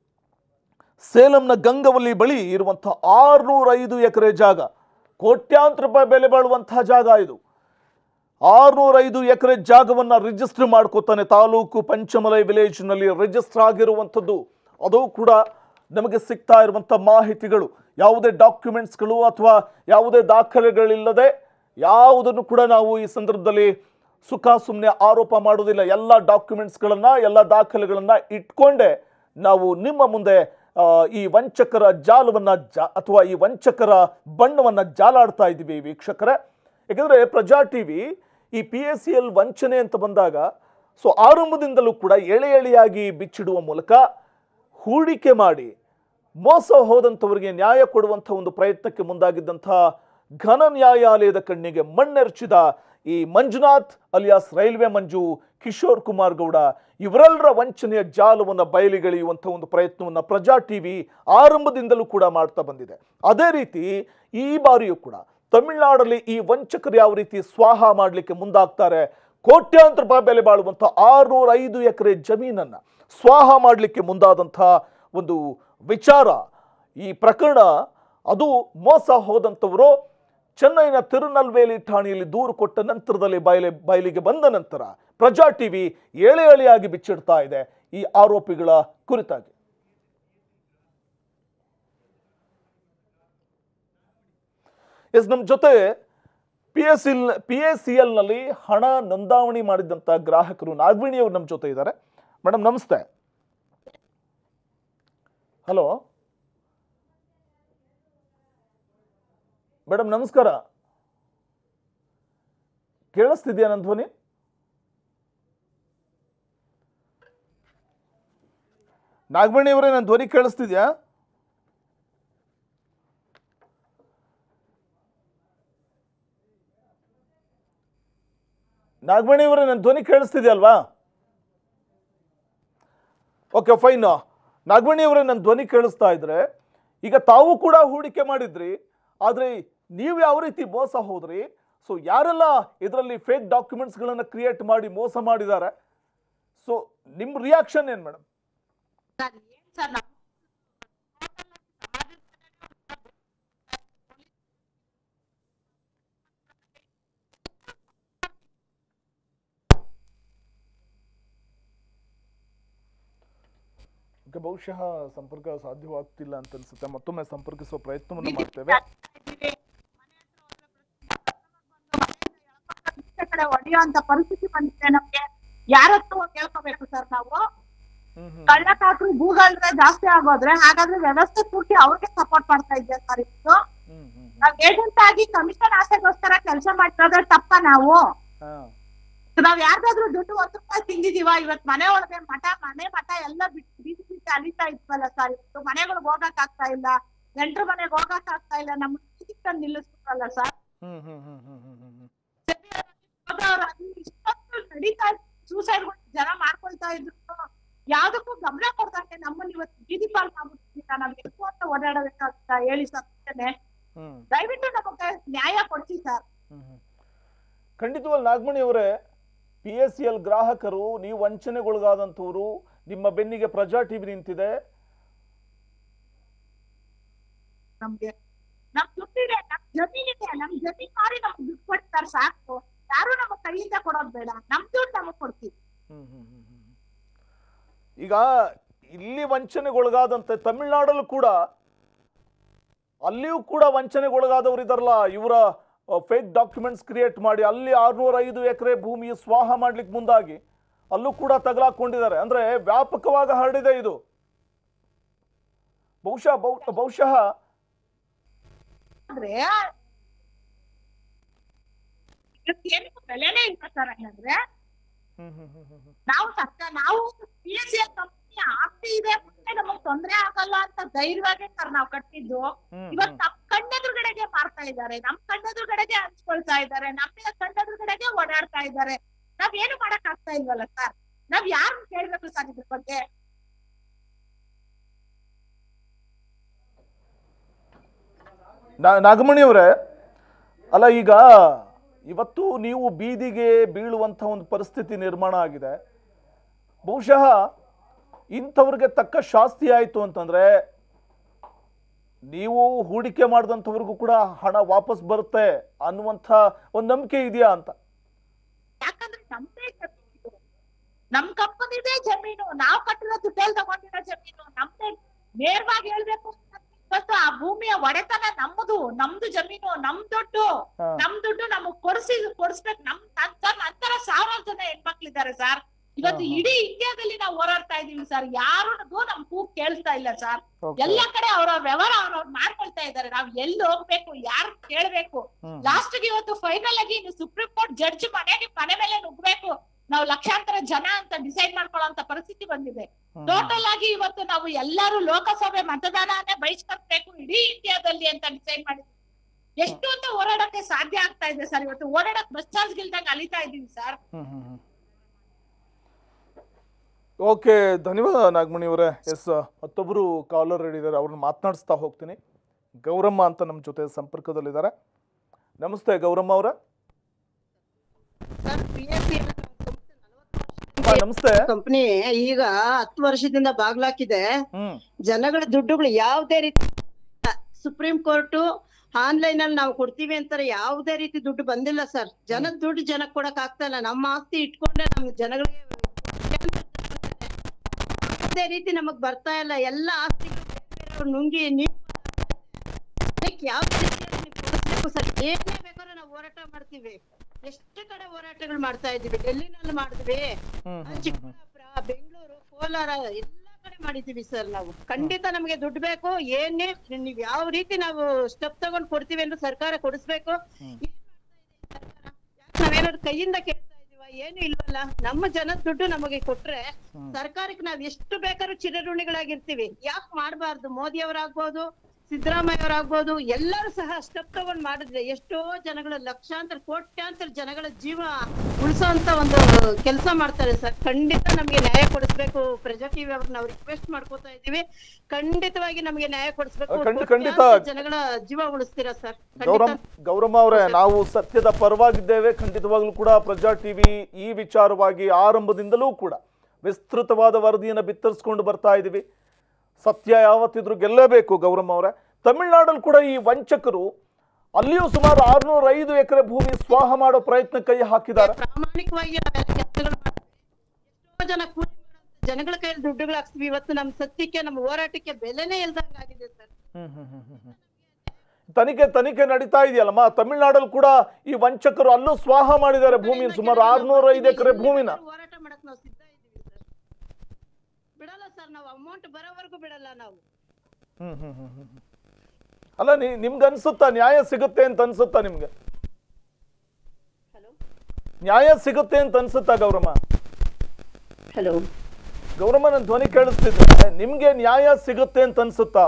Speaker 1: ಸೇಲಂನ ಗಂಗವಲ್ಲಿ ಬಳಿ ಇರುವಂತಹ ಆರುನೂರೈದು ಎಕರೆ ಜಾಗ ಕೋಟ್ಯಾಂತರ ರೂಪಾಯಿ ಬೆಲೆ ಬಾಳುವಂತಹ ಜಾಗ ಇದು ಆರುನೂರೈದು ಎಕರೆ ಜಾಗವನ್ನು ರಿಜಿಸ್ಟರ್ ಮಾಡ್ಕೋತಾನೆ ತಾಲೂಕು ಪಂಚಮಲೈ ವಿಲೇಜ್ನಲ್ಲಿ ರಿಜಿಸ್ಟರ್ ಆಗಿರುವಂಥದ್ದು ಅದು ಕೂಡ ನಮಗೆ ಸಿಗ್ತಾ ಇರುವಂಥ ಮಾಹಿತಿಗಳು ಯಾವುದೇ ಡಾಕ್ಯುಮೆಂಟ್ಸ್ಗಳು ಅಥವಾ ಯಾವುದೇ ದಾಖಲೆಗಳಿಲ್ಲದೆ ಯಾವುದನ್ನು ಕೂಡ ನಾವು ಈ ಸಂದರ್ಭದಲ್ಲಿ ಸುಖ ಸುಮ್ಮನೆ ಆರೋಪ ಮಾಡೋದಿಲ್ಲ ಎಲ್ಲ ಡಾಕ್ಯುಮೆಂಟ್ಸ್ಗಳನ್ನು ಎಲ್ಲ ದಾಖಲೆಗಳನ್ನು ಇಟ್ಕೊಂಡೇ ನಾವು ನಿಮ್ಮ ಮುಂದೆ ಆ, ಈ ವಂಚಕರ ಜಾಲವನ್ನು ಜಾ ಅಥವಾ ಈ ವಂಚಕರ ಬಣ್ಣವನ್ನು ಜಾಲಾಡ್ತಾ ಇದ್ದೀವಿ ವೀಕ್ಷಕರೇ ಯಾಕಂದರೆ ಪ್ರಜಾ ಟಿ ವಿ ಈ ಪಿ ಎಸ್ ಸಿ ಎಲ್ ವಂಚನೆ ಅಂತ ಬಂದಾಗ ಸೊ ಆರಂಭದಿಂದಲೂ ಕೂಡ ಎಳೆ ಎಳೆಯಾಗಿ ಬಿಚ್ಚಿಡುವ ಮೂಲಕ ಹೂಡಿಕೆ ಮಾಡಿ ಮೋಸ ಹೋದಂಥವರಿಗೆ ನ್ಯಾಯ ಕೊಡುವಂಥ ಒಂದು ಪ್ರಯತ್ನಕ್ಕೆ ಮುಂದಾಗಿದ್ದಂಥ ಘನ ನ್ಯಾಯಾಲಯದ ಕಣ್ಣಿಗೆ ಮಣ್ಣೆರಚಿದ ಈ ಮಂಜುನಾಥ್ ಅಲಿಯಾಸ್ ರೈಲ್ವೆ ಮಂಜು ಕಿಶೋರ್ ಕುಮಾರ್ ಗೌಡ ಇವರೆಲ್ಲರ ವಂಚನೆಯ ಜಾಲವನ್ನು ಬಯಲಿಗೆಳೆಯುವಂಥ ಒಂದು ಪ್ರಯತ್ನವನ್ನು ಪ್ರಜಾ ಟಿವಿ ಆರಂಭದಿಂದಲೂ ಕೂಡ ಮಾಡ್ತಾ ಬಂದಿದೆ ಅದೇ ರೀತಿ ಈ ಬಾರಿಯೂ ಕೂಡ ತಮಿಳುನಾಡಲ್ಲಿ ಈ ವಂಚಕರು ಯಾವ ರೀತಿ ಸ್ವಾಹ ಮಾಡಲಿಕ್ಕೆ ಮುಂದಾಗ್ತಾರೆ ಕೋಟ್ಯಾಂತರ ರೂಪಾಯಿ ಬೆಲೆ ಬಾಳುವಂಥ ಆರುನೂರ ಐದು ಎಕರೆ ಜಮೀನನ್ನು ಸ್ವಾಹ ಮಾಡಲಿಕ್ಕೆ ಮುಂದಾದಂಥ ಒಂದು ವಿಚಾರ ಈ ಪ್ರಕರಣ ಅದು ಮೋಸ ಹೋದಂಥವರು ಚೆನ್ನೈನ ತಿರುನಲ್ವೇಲಿ ಠಾಣೆಯಲ್ಲಿ ದೂರು ಕೊಟ್ಟ ನಂತರದಲ್ಲಿ ಬಯಲೆ ಬಯಲಿಗೆ ಬಂದ ನಂತರ ಪ್ರಜಾ ಟಿವಿ ಏಳೆ ಎಳೆಯಾಗಿ ಬಿಚ್ಚಿಡ್ತಾ ಇದೆ ಈ ಆರೋಪಿಗಳ ಕುರಿತಾಗಿ ಎಸ್ ನಮ್ಮ ಜೊತೆ P S L P S C ಎಲ್ನಲ್ಲಿ ಹಣ ನೋಂದಾವಣಿ ಮಾಡಿದಂಥ ಗ್ರಾಹಕರು ನಾಗವೇಣಿ ಅವರು ನಮ್ಮ ಜೊತೆ ಇದ್ದಾರೆ ಮೇಡಮ್ ನಮಸ್ತೆ ಹಲೋ ಮೇಡಮ್ ನಮಸ್ಕಾರ ಕೇಳಿಸ್ತಿದ್ಯಾ ನನ್ನ ಧ್ವನಿ ನಾಗಮಣಿ ಅವರೇ ನನ್ನ ಧ್ವನಿ ಕೇಳಿಸ್ತಿದ್ಯಾ ನಾಗಮಣಿ ಅವರೇ ನನ್ನ ಧ್ವನಿ ಕೇಳಿಸ್ತಿದ್ಯಲ್ವಾ ಓಕೆ ಫೈನ್ ನಾಗಮಣಿ ಅವರೇ ನನ್ನ ಧ್ವನಿ ಕೇಳಿಸ್ತಾ ಇದ್ರೆ ಈಗ ತಾವು ಕೂಡ ಹೂಡಿಕೆ ಮಾಡಿದ್ರಿ ಆದರೆ ನೀವು ಯಾವ ರೀತಿ ಮೋಸ ಹೋದ್ರಿ ಸೊ ಯಾರೆಲ್ಲ ಇದರಲ್ಲಿ ಫೇಕ್ ಡಾಕ್ಯುಮೆಂಟ್ಸ್ಗಳನ್ನು ಕ್ರಿಯೇಟ್ ಮಾಡಿ ಮೋಸ ಮಾಡಿದ್ದಾರೆ ಸೊ ನಿಮ್ಮ ರಿಯಾಕ್ಷನ್ ಏನು ಮೇಡಮ್
Speaker 2: ಸರ್ ಏನ್ ಸರ್ ನಾವು
Speaker 1: ಈಗ ಬಹುಶಃ ಸಂಪರ್ಕ ಸಾಧ್ಯವಾಗ್ತಿಲ್ಲ ಅಂತ ಅನ್ಸುತ್ತೆ ಮತ್ತೊಮ್ಮೆ ಸಂಪರ್ಕಿಸುವ ಪ್ರಯತ್ನವನ್ನು ಮಾಡ್ತೇವೆ
Speaker 2: ಈಚೆ ಕಡೆ ಹೊಡೆಯುವಂತ ಪರಿಸ್ಥಿತಿ ಬಂದಿದೆ ನಮ್ಗೆ ಯಾರತ್ತು ಕೇಳ್ಕೋಬೇಕು ಸರ್ ನಾವು
Speaker 1: ಹ್ಮ್ ಹ್ಮ್
Speaker 2: ಕಳ್ಳಕಾಕರು ಗೂಗಲ್ರೆ ಜಾಸ್ತಿ ಆಗೋದ್ರೆ ಹಾಗಾದ್ರೆ ವ್ಯವಸ್ಥೆ ಪೂರ್ತಿ ಅವ್ರಿಗೆ ಸಪೋರ್ಟ್ ಮಾಡ್ತಾ ಇದ್ದೆ ಸರ್ ಇದು
Speaker 1: ಹ್ಮ್ ಹ್ಮ್ ಹ್ಮ್
Speaker 2: ನಾವ್ ಏಜೆಂಟ್ ಆಗಿ ಕಮಿಷನ್ ಆಸೆಗೋಸ್ಕರ ಕೆಲಸ ಮಾಡ್ತಿರೋದ್ರೆ ತಪ್ಪ ನಾವು
Speaker 1: ಹಾ
Speaker 2: ನಾವ್ ಯಾರ್ದಾದ್ರೂ ದುಡ್ಡು ಒಂದ್ ರೂಪಾಯಿ ತಿಂದಿದೀವ ಇವತ್ ಮನೆ ಒಳಗೆ ಮಠ ಮನೆ ಮಠ ಎಲ್ಲ ಬಿಟ್ಟು ಬೀದಿ ಬೀದಿ ಅಲಿತಾ ಇದ್ವಲ್ಲ ಸರ್ ಇವತ್ತು ಮನೆಗಳಿಗೆ ಹೋಗಕ್ ಆಗ್ತಾ ಇಲ್ಲ ನೆಂಟ್ರ ಮನೆಗೆ ಹೋಗಕ್ ಆಗ್ತಾ ಇಲ್ಲ ನಮ್ ತಂದು ನಿಲ್ಲಿಸ್ಬಿಟ್ರಲ್ಲ ಸರ್
Speaker 1: ಹ್ಮ್ ಹ್ಮ್ ಹ್ಮ್ ಹ್ಮ್ ಹ್ಮ್ ಹ್ಮ್ ಹ್ಮ್
Speaker 2: ಇಷ್ಟೊಂದು ನಡೀತಾ ಸೂಸೈಡ್ ಜನ ಮಾಡ್ಕೊಳ್ತಾ ಇದ್ರು ಯಾವ್ದಕ್ಕೂ ಗಮನ ಕೊಡ್ದಂಗೆ ನಮ್ಮನ್ನ ಇವತ್ತು ಬೀದಿ ಪಾಲ್ ಮಾಡ್ಬಿಟ್ಟಿಲ್ಲ ನಾವ್ ಎಷ್ಟು ಅಂತ ಓಡಾಡಬೇಕಾಗ್ತಾ ಹೇಳಿ ಸರ್
Speaker 1: ಹ್ಮ್
Speaker 2: ದಯವಿಟ್ಟು ನಮಗೆ ನ್ಯಾಯ ಕೊಡ್ಸಿ ಸರ್
Speaker 1: ಹ್ಮ್ ಹ್ಮ್. ಖಂಡಿತವಾಗಿ ನಾಗಮಣಿ ಅವರೇ ಪಿ ಎಸ್ ಸಿ ಎಲ್ ಗ್ರಾಹಕರು ನೀವು ವಂಚನೆಗೊಳಗಾದಂಥವ್ರು ನಿಮ್ಮ ಬೆನ್ನಿಗೆ ಪ್ರಜಾ ಟಿವಿ ನಿಂತಿದೆ
Speaker 2: ನಮ್ಗೆ ನಮ್ ದುಡ್ಡಿದೆ ನಮ್ ಜಮೀನಿದೆ ನಮ್ ಜಮೀನ್ ಮಾರಿ ನಮ್ಗೆ ದುಡ್ಡು ಕೊಡ್ತಾರೆ ಸಾಕು ಯಾರು ನಮ್ಮ ಕೈಯಿಂದ ಕೊಡೋದ್ ಬೇಡ ನಮ್ ದುಡ್ಡು ನಮಗ್ ಕೊಡ್ತೀವಿ
Speaker 1: ಹ್ಮ್ ಹ್ಮ್ ಹ್ಮ್ ಹ್ಮ್ ಹ್ಮ್. ಈಗ ಇಲ್ಲಿ ವಂಚನೆಗೊಳಗಾದಂತೆ ತಮಿಳ್ನಾಡಲ್ಲೂ ಕೂಡ ಅಲ್ಲಿಯೂ ಕೂಡ ವಂಚನೆಗೊಳಗಾದವರು ಇದಾರಲ್ಲ ಇವರ ಫೇಕ್ ಡಾಕ್ಯುಮೆಂಟ್ಸ್ ಕ್ರಿಯೇಟ್ ಮಾಡಿ ಅಲ್ಲಿ ಆರ್ನೂರ ಐದು ಎಕರೆ ಭೂಮಿ ಸ್ವಾಹ ಮಾಡ್ಲಿಕ್ಕೆ ಮುಂದಾಗಿ ಅಲ್ಲೂ ಕೂಡ ತಗಲಾಕೊಂಡಿದ್ದಾರೆ ಅಂದ್ರೆ ವ್ಯಾಪಕವಾಗಿ ಹರಡಿದೆ ಇದು ಬಹುಶಃ ಬಹು- ಬಹುಶಃ
Speaker 2: ಅಂದ್ರೆ ಇದಕ್ಕೇನು ಬೆಲೆನೇ ಇಲ್ಲ ಸರ್ ಹಂಗಂದ್ರೆ
Speaker 1: ಹ್ಮ್ ಹ್ಮ್ ಹ್ಮ್ ಹ್ಮ್ ಹ್ಮ್.
Speaker 2: ನಾವು ಸರ್ಕಾರ ನಾವು ಪಿ ಎಸ್ ಸಿ ಕಂಪನಿ ಆಸ್ತಿ ಇದೆ ಮುಂದೆ ನಮಗ್ ತೊಂದ್ರೆ ಆಗಲ್ಲ ಅಂತ ಧೈರ್ಯವಾಗಿ ಸರ್ ನಾವು ಕಟ್ಟಿದ್ದು
Speaker 1: ಹ್ಮ್
Speaker 2: ಇವತ್
Speaker 1: ಹ್ಮ್.
Speaker 2: ನಮ್ ಕಣ್ಣೆದುರುಗಡೆಗೆ ಮಾರ್ತಾ ಇದ್ದಾರೆ ನಮ್ ಕಣ್ಣೆದುರುಗಡೆಗೆ ಹಂಚ್ಕೊಳ್ತಾ ಇದ್ದಾರೆ ನಮ್ಮ ಕಣ್ಣೆದುರುಗಡೆಗೆ ಓಡಾಡ್ತಾ ಇದ್ದಾರೆ ನಾವ್ ಏನು ಮಾಡಕ್ ಆಗ್ತಾ ಇಲ್ವಲ್ಲ ಸರ್ ನಾವ್ ಯಾರನ್ನ ಕೇಳ್ಬೇಕು ಸರ್ ಇದ್ರ ಬಗ್ಗೆ
Speaker 1: ನಾ- ನಾಗಮಣಿ ಅವರೇ ಅಲ್ಲ ಈಗ ಇವತ್ತು ನೀವು ಬೀದಿಗೆ ಬೀಳುವಂಥ ಒಂದು ಪರಿಸ್ಥಿತಿ ನಿರ್ಮಾಣ ಆಗಿದೆ ಬಹುಶಃ ಇಂಥವ್ರಿಗೆ ತಕ್ಕ ಶಾಸ್ತಿ ಆಯಿತು ಅಂತಂದ್ರೆ ನೀವು ಹೂಡಿಕೆ ಮಾಡಿದಂಥವ್ರಿಗೂ ಕೂಡ ಹಣ ವಾಪಸ್ ಬರುತ್ತೆ ಅನ್ನುವಂಥ ಒಂದು ನಂಬಿಕೆ ಇದೆಯಾ ಅಂತ
Speaker 2: ಯಾಕಂದ್ರೆ ನಮ್ದೇ ಜಮೀನು ನಮ್ ಕಂಪನಿದೇ ಜಮೀನು ನಾವ್ ಕಟ್ಟಿರೋ ದುಡ್ಡಲ್ಲಿ ತಗೊಂಡಿರೋ ಜಮೀನು ನಮ್ದೇ ನೇರವಾಗಿ ಹೇಳ್ಬೇಕು ಅಂತಂದ್ರೆ ಇವತ್ತು ಆ ಭೂಮಿಯ ಒಡೆತನ ನಮ್ಮದು ನಮ್ದು ಜಮೀನು ನಮ್ ದುಡ್ಡು
Speaker 1: ಹಾ.
Speaker 2: ನಮ್ ದುಡ್ಡು ನಮಗ್ ಕೊಡ್ಸಿ ಕೊಡ್ಸ್ಬೇಕು ನಮ್ ನಂತರ ನಂತರ ಸಾವಿರಾರು ಜನ ಹೆಣ್ಮಕ್ಳಿದ್ದಾರೆ ಸರ್ ಇವತ್ತು
Speaker 1: ಹಾ, ಹಾ.
Speaker 2: ಇಡೀ ಇಂಡಿಯಾದಲ್ಲಿ ನಾವು ಹೋರಾಡ್ತಾ ಇದೀವಿ ಸರ್ ಯಾರಿಗೂ ನಮ್ ಕೂಗ್ ಕೇಳ್ತಾ ಇಲ್ಲ ಸರ್
Speaker 1: Okay.
Speaker 2: ಎಲ್ಲಾ ಕಡೆ ಅವ್ರವ್ರ ವ್ಯವಹಾರ ಅವ್ರವ್ರು ಮಾಡ್ಕೊಳ್ತಾ ಇದ್ದಾರೆ ನಾವ್ ಎಲ್ಲಿ ಹೋಗ್ಬೇಕು ಯಾರು ಕೇಳ್ಬೇಕು
Speaker 1: ಹ್ಮ್.
Speaker 2: ಲಾಸ್ಟ್ ಇವತ್ತು ಫೈನಲ್ ಆಗಿ ಇನ್ನು ಸುಪ್ರೀಂ ಕೋರ್ಟ್ ಜಡ್ಜ್ ಮನೆಗೆ ಮನೆ ಮೇಲೆ ನುಗ್ಬೇಕು ನಾವು ಲಕ್ಷಾಂತರ ಜನ ಅಂತ ಡಿಸೈಡ್ ಮಾಡ್ಕೊಳ್ಳೋ ಪರಿಸ್ಥಿತಿ ಬಂದಿದೆ
Speaker 1: ಹ್ಮ್.
Speaker 2: ಟೋಟಲ್ ಆಗಿ ಇವತ್ತು ನಾವು ಎಲ್ಲರೂ ಲೋಕಸಭೆ ಮತದಾನನೇ ಬಹಿಷ್ಕರಿಸಬೇಕು ಇಡೀ ಇಂಡಿಯಾದಲ್ಲಿ ಅಂತ ಡಿಸೈಡ್ ಮಾಡಿದ್ವಿ ಎಷ್ಟು ಅಂತ ಹೋರಾಡಕ್ಕೆ ಸಾಧ್ಯ ಆಗ್ತಾ ಇದೆ ಸರ್ ಇವತ್ತು ಓಡಾಡಕ್ ಬಸ್ ಚಾರ್ಜ್ ಗಿಲ್ದಂಗ್ ಅಲಿತಾ ಇದೀವಿ ಸರ್
Speaker 1: ಹ್ಮ್ ಹ್ಮ್ ಹ್ಮ್. ಓಕೆ ಧನ್ಯವಾದ ನಾಗಮಣಿ ಅವರೇ ಎಸ್ ಮತ್ತೊಬ್ಬರು ಕಾಲರ್ ಇದ್ದಾರೆ ಅವ್ರನ್ನ ಮಾತನಾಡಿಸ್ತಾ ಹೋಗ್ತೀನಿ ಗೌರಮ್ಮ ಅಂತ ನಮ್ಮ ಜೊತೆ ಸಂಪರ್ಕದಲ್ಲಿದ್ದಾರೆ ನಮಸ್ತೆ ಗೌರಮ್ಮ ಅವರ ನಮಸ್ತೆ
Speaker 3: ಕಂಪನಿ ಈಗ ಹತ್ತು ವರ್ಷದಿಂದ ಬಾಗ್ಲಾಕಿದೆ
Speaker 1: ಹ್ಮ್
Speaker 3: ಜನಗಳ ದುಡ್ಡುಗಳು ಯಾವುದೇ ರೀತಿ ಸುಪ್ರೀಂ ಕೋರ್ಟ್ ಆನ್ಲೈನ್ ಅಲ್ಲಿ ನಾವು ಕೊಡ್ತೀವಿ ಅಂತಾರೆ ಯಾವುದೇ ರೀತಿ ದುಡ್ಡು ಬಂದಿಲ್ಲ ಸರ್ ಜನದ ದುಡ್ಡು ಜನಕ್ಕೆ ಕೊಡಕ್ ಆಗ್ತಾ ಇಲ್ಲ ನಮ್ಮ ಆಸ್ತಿ ಇಟ್ಕೊಂಡೆ ನಮ್ ಜನಗಳಿಗೆ ಯಾವುದೇ ರೀತಿ ನಮಗ್ ಬರ್ತಾ ಇಲ್ಲ ಎಲ್ಲ ಆಸ್ತಿಗಳು ಬೇರೆ ಬೇರೆಯವ್ರು ನುಂಗಿ ನೀರು ಅದಕ್ಕೆ ಯಾವ ರೀತಿಯಲ್ಲಿ ನೀವು ಕೊಡಿಸ್ಬೇಕು ಸರ್ ಏನೇ ಬೇಕಾದ್ರೂ ನಾವು ಹೋರಾಟ ಮಾಡ್ತೀವಿ ಎಷ್ಟು ಕಡೆ ಹೋರಾಟಗಳು ಮಾಡ್ತಾ ಇದೀವಿ ಡೆಲ್ಲಿನಲ್ಲಿ ಮಾಡಿದ್ವಿ
Speaker 1: ಹ್ಮ್ ಹ್ಮ್ ಹ್ಮ್ ಹ್ಮ್.
Speaker 3: ಚಿಕ್ಕಬಳ್ಳಾಪುರ ಬೆಂಗಳೂರು ಕೋಲಾರ ಎಲ್ಲಾ ಕಡೆ ಮಾಡಿದೀವಿ ಸರ್ ನಾವು ಖಂಡಿತ ನಮಗೆ ದುಡ್ಡು ಬೇಕು ಏನೇ ನೀವ್ ಯಾವ ರೀತಿ ನಾವು ಸ್ಟೆಪ್ ತಗೊಂಡ್ ಕೊಡ್ತೀವಿ ಅಂದ್ರೆ ಸರ್ಕಾರ ಕೊಡಿಸ್ಬೇಕು
Speaker 1: ಹ್ಮ್.
Speaker 3: ಏನ್ ಮಾಡ್ತಾ ಇದೆ ಸರ್ಕಾರ? ಯಾಕ್ ನಾವೇನಾದ್ರು ಕೈಯಿಂದ ಕೇಳ್ತಾ ಇದೀವ ಏನು ಇಲ್ವಲ್ಲ ನಮ್ಮ ಜನದ ದುಡ್ಡು ನಮಗೆ ಕೊಟ್ರೆ
Speaker 1: ಹ್ಮ್.
Speaker 3: ಸರ್ಕಾರಕ್ಕೆ ನಾವ್ ಎಷ್ಟು ಬೇಕಾದ್ರೂ ಚಿರಋಣಿಗಳಾಗಿರ್ತೀವಿ ಯಾಕೆ ಮಾಡಬಾರ್ದು ಮೋದಿ ಅವರಾಗ್ಬೋದು ಸಿದ್ದರಾಮಯ್ಯ ಅವರಾಗ್ಬೋದು ಎಲ್ಲರೂ ಸಹ ಸ್ಟೆಪ್ ತಗೊಂಡ್ ಮಾಡಿದ್ರೆ ಎಷ್ಟೋ ಜನಗಳ ಲಕ್ಷಾಂತರ ಕೋಟ್ಯಾಂತರ ಜನಗಳ ಜೀವ ಉಳಿಸೋಂತ ಒಂದು ಕೆಲಸ ಮಾಡ್ತಾರೆ ಸರ್ ಖಂಡಿತ ನಮ್ಗೆ ನ್ಯಾಯ ಕೊಡಿಸ್ಬೇಕು ಪ್ರಜಾ ಟಿವಿ ಅವ್ರನ್ನ ನಾವು ರಿಕ್ವೆಸ್ಟ್ ಮಾಡ್ಕೋತಾ ಇದೀವಿ ಖಂಡಿತವಾಗಿ ನಮ್ಗೆ ನ್ಯಾಯ ಕೊಡಿಸ್ಬೇಕು
Speaker 1: ಖಂಡಿ- ಖಂಡಿತ.
Speaker 3: ಕೋಟ್ಯಾಂತರ ಜನಗಳ ಜೀವ ಉಳಿಸ್ತೀರಾ ಸರ್
Speaker 1: ಗೌರಮ್ ಗೌರಮ್ಮ ಅವರೇ ನಾವು ಸತ್ಯದ ಪರವಾಗಿದ್ದೇವೆ ಖಂಡಿತವಾಗ್ಲೂ ಕೂಡ ಪ್ರಜಾ ಟಿವಿ ಈ ವಿಚಾರವಾಗಿ ಆರಂಭದಿಂದಲೂ ಕೂಡ ವಿಸ್ತೃತವಾದ ವರದಿಯನ್ನು ಬಿತ್ತರಿಸ್ಕೊಂಡು ಬರ್ತಾ ಇದ್ದೀವಿ ಸತ್ಯ ಯಾವತ್ತಿದ್ರೂ ಗೆಲ್ಲಬೇಕು ಗೌರಮ್ಮ ಅವರೇ ತಮಿಳ್ನಾಡಲ್ಲಿ ಕೂಡ ಈ ವಂಚಕರು ಅಲ್ಲಿಯೂ ಸುಮಾರು ಆರ್ನೂರ ಐದು ಎಕರೆ ಭೂಮಿ ಸ್ವಾಹ ಮಾಡೋ ಪ್ರಯತ್ನ ಕೈ ಹಾಕಿದ್ದಾರೆ
Speaker 3: ಪ್ರಾಮಾಣಿಕವಾಗಿ ನಾವೆಲ್ಲ ಕೆಲಸಗಳು ಮಾಡ್ತೀವಿ ಎಷ್ಟೋ ಜನ ಕೂಲಿ ಮಾಡೋಂಥ ಜನಗಳ ಕೈಯಲ್ಲಿ ದುಡ್ಡುಗಳು ಹಾಕ್ಸ್ತೀವಿ ಇವತ್ತು ನಮ್ ಸತ್ಯಕ್ಕೆ ನಮ್ಮ ಹೋರಾಟಕ್ಕೆ ಬೆಲೆನೇ ಇಲ್ದಂಗ್ ಆಗಿದೆ ಸರ್
Speaker 1: ಹ್ಮ್ ಹ್ಮ್ ಹ್ಮ್ ಹ್ಮ್ ಹ್ಮ್. ತನಿಖೆ ತನಿಖೆ ನಡೀತಾ ಇದೆಯಲ್ಲಮ್ಮ ತಮಿಳ್ನಾಡಲ್ಲಿ ಕೂಡ ಈ ವಂಚಕರು ಅಲ್ಲೂ ಸ್ವಾಹ ಮಾಡಿದ್ದಾರೆ ಭೂಮಿ ಸುಮಾರು ಆರ್ನೂರ ಐದು ಎಕರೆ ಭೂಮಿನ
Speaker 3: ಹೋರಾಟ ಮಾಡಕ್ ನಾವು ಸಿದ್ಧ ಇದೀವಿ ಸರ್ ಬಿಡಲ್ಲ ಸರ್ ನಾವು ಅಮೌಂಟ್ ಬರೋವರೆಗೂ ಬಿಡಲ್ಲ ನಾವು
Speaker 1: ಹ್ಮ್ ಹ್ಮ್ ಹ್ಮ್ ಹ್ಮ್ ಹ್ಮ್. ಅಲ್ಲ ನೀ ನಿಮ್ಗೆ ಅನ್ಸುತ್ತಾ ನ್ಯಾಯ ಸಿಗುತ್ತೆ ಅಂತ ಅನ್ಸುತ್ತಾ ನಿಮ್ಗೆ
Speaker 3: ಹಲೋ
Speaker 1: ನ್ಯಾಯ ಸಿಗುತ್ತೆ ಅಂತ ಅನ್ಸುತ್ತಾ ಗೌರಮ್ಮ
Speaker 3: ಹಲೋ
Speaker 1: ಗೌರಮ್ಮ ನನ್ನ ಧ್ವನಿ ಕೇಳಿಸ್ತಿದ್ರೆ ನಿಮ್ಗೆ ನ್ಯಾಯ ಸಿಗುತ್ತೆ ಅಂತ ಅನ್ಸುತ್ತಾ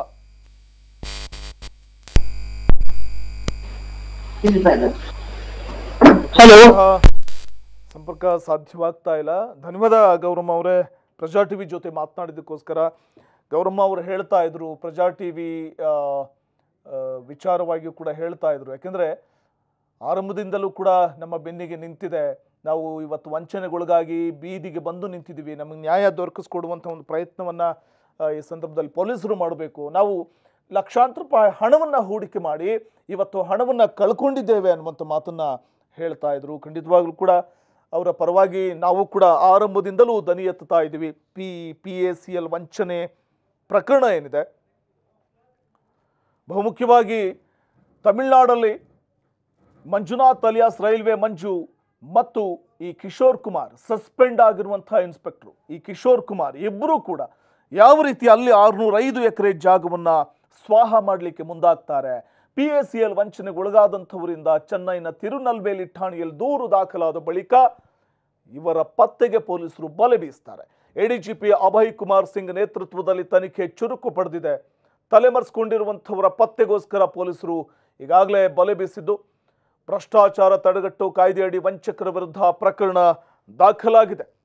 Speaker 3: ಹಲೋ
Speaker 1: ಆ, ಸಂಪರ್ಕ ಸಾಧ್ಯವಾಗ್ತಾ ಇಲ್ಲ ಧನ್ಯವಾದ ಗೌರಮ್ಮ ಅವರೇ ಪ್ರಜಾ ಟಿವಿ ಜೊತೆ ಮಾತನಾಡಿದ್ದಕ್ಕೋಸ್ಕರ ಗೌರಮ್ಮ ಅವರು ಹೇಳ್ತಾ ಇದ್ರು ಪ್ರಜಾ ಟಿವಿ ವಿಚಾರವಾಗಿಯೂ ಕೂಡ ಹೇಳ್ತಾ ಇದ್ರು ಯಾಕೆಂದ್ರೆ ಆರಂಭದಿಂದಲೂ ಕೂಡ ನಮ್ಮ ಬೆನ್ನಿಗೆ ನಿಂತಿದೆ ನಾವು ಇವತ್ತು ವಂಚನೆಗೊಳಗಾಗಿ ಬೀದಿಗೆ ಬಂದು ನಿಂತಿದ್ದೀವಿ ನಮಗೆ ನ್ಯಾಯ ದೊರಕಿಸ್ಕೊಡುವಂಥ ಒಂದು ಪ್ರಯತ್ನವನ್ನ ಆ, ಈ ಸಂದರ್ಭದಲ್ಲಿ ಪೊಲೀಸರು ಮಾಡಬೇಕು ನಾವು ಲಕ್ಷಾಂತರ ರೂಪಾಯಿ ಹಣವನ್ನು ಹೂಡಿಕೆ ಮಾಡಿ ಇವತ್ತು ಹಣವನ್ನು ಕಳ್ಕೊಂಡಿದ್ದೇವೆ ಅನ್ನುವಂಥ ಮಾತನ್ನ ಹೇಳ್ತಾ ಇದ್ರು ಖಂಡಿತವಾಗ್ಲೂ ಕೂಡ ಅವರ ಪರವಾಗಿ ನಾವು ಕೂಡ ಆರಂಭದಿಂದಲೂ ದನಿ ಎತ್ತುತ್ತಾ ಇದ್ದೀವಿ P P A C L ವಂಚನೆ ಪ್ರಕರಣ ಏನಿದೆ ಬಹುಮುಖ್ಯವಾಗಿ ತಮಿಳುನಾಡಲ್ಲಿ ಮಂಜುನಾಥ್ ಅಲಿಯಾಸ್ ರೈಲ್ವೆ ಮಂಜು ಮತ್ತು ಈ ಕಿಶೋರ್ ಕುಮಾರ್ ಸಸ್ಪೆಂಡ್ ಆಗಿರುವಂತಹ ಇನ್ಸ್ಪೆಕ್ಟರ್ ಈ ಕಿಶೋರ್ ಕುಮಾರ್ ಇಬ್ಬರೂ ಕೂಡ ಯಾವ ರೀತಿ ಅಲ್ಲಿ ಆರ್ನೂರ ಐದು ಎಕರೆ ಜಾಗವನ್ನ ಸ್ವಾಹ ಮಾಡಲಿಕ್ಕೆ ಮುಂದಾಗ್ತಾರೆ ಪಿ ಎ ಸಿ ಎಲ್ ವಂಚನೆಗೆ ಒಳಗಾದಂಥವರಿಂದ ಚೆನ್ನೈನ ತಿರುನಲ್ವೇಲಿ ಠಾಣೆಯಲ್ಲಿ ದೂರು ದಾಖಲಾದ ಬಳಿಕ ಇವರ ಪತ್ತೆಗೆ ಪೊಲೀಸರು ಬಲೆ ಬೀಸ್ತಾರೆ ಎಡಿಜಿಪಿ ಅಭಯ್ ಕುಮಾರ್ ಸಿಂಗ್ ನೇತೃತ್ವದಲ್ಲಿ ತನಿಖೆ ಚುರುಕು ಪಡೆದಿದೆ ತಲೆಮರೆಸ್ಕೊಂಡಿರುವಂಥವರ ಪತ್ತೆಗೋಸ್ಕರ ಪೊಲೀಸರು ಈಗಾಗಲೇ ಬಲೆ ಬೀಸಿದ್ದು ಭ್ರಷ್ಟಾಚಾರ ತಡೆಗಟ್ಟು ಕಾಯ್ದೆಯಡಿ ವಂಚಕರ ವಿರುದ್ಧ ಪ್ರಕರಣ ದಾಖಲಾಗಿದೆ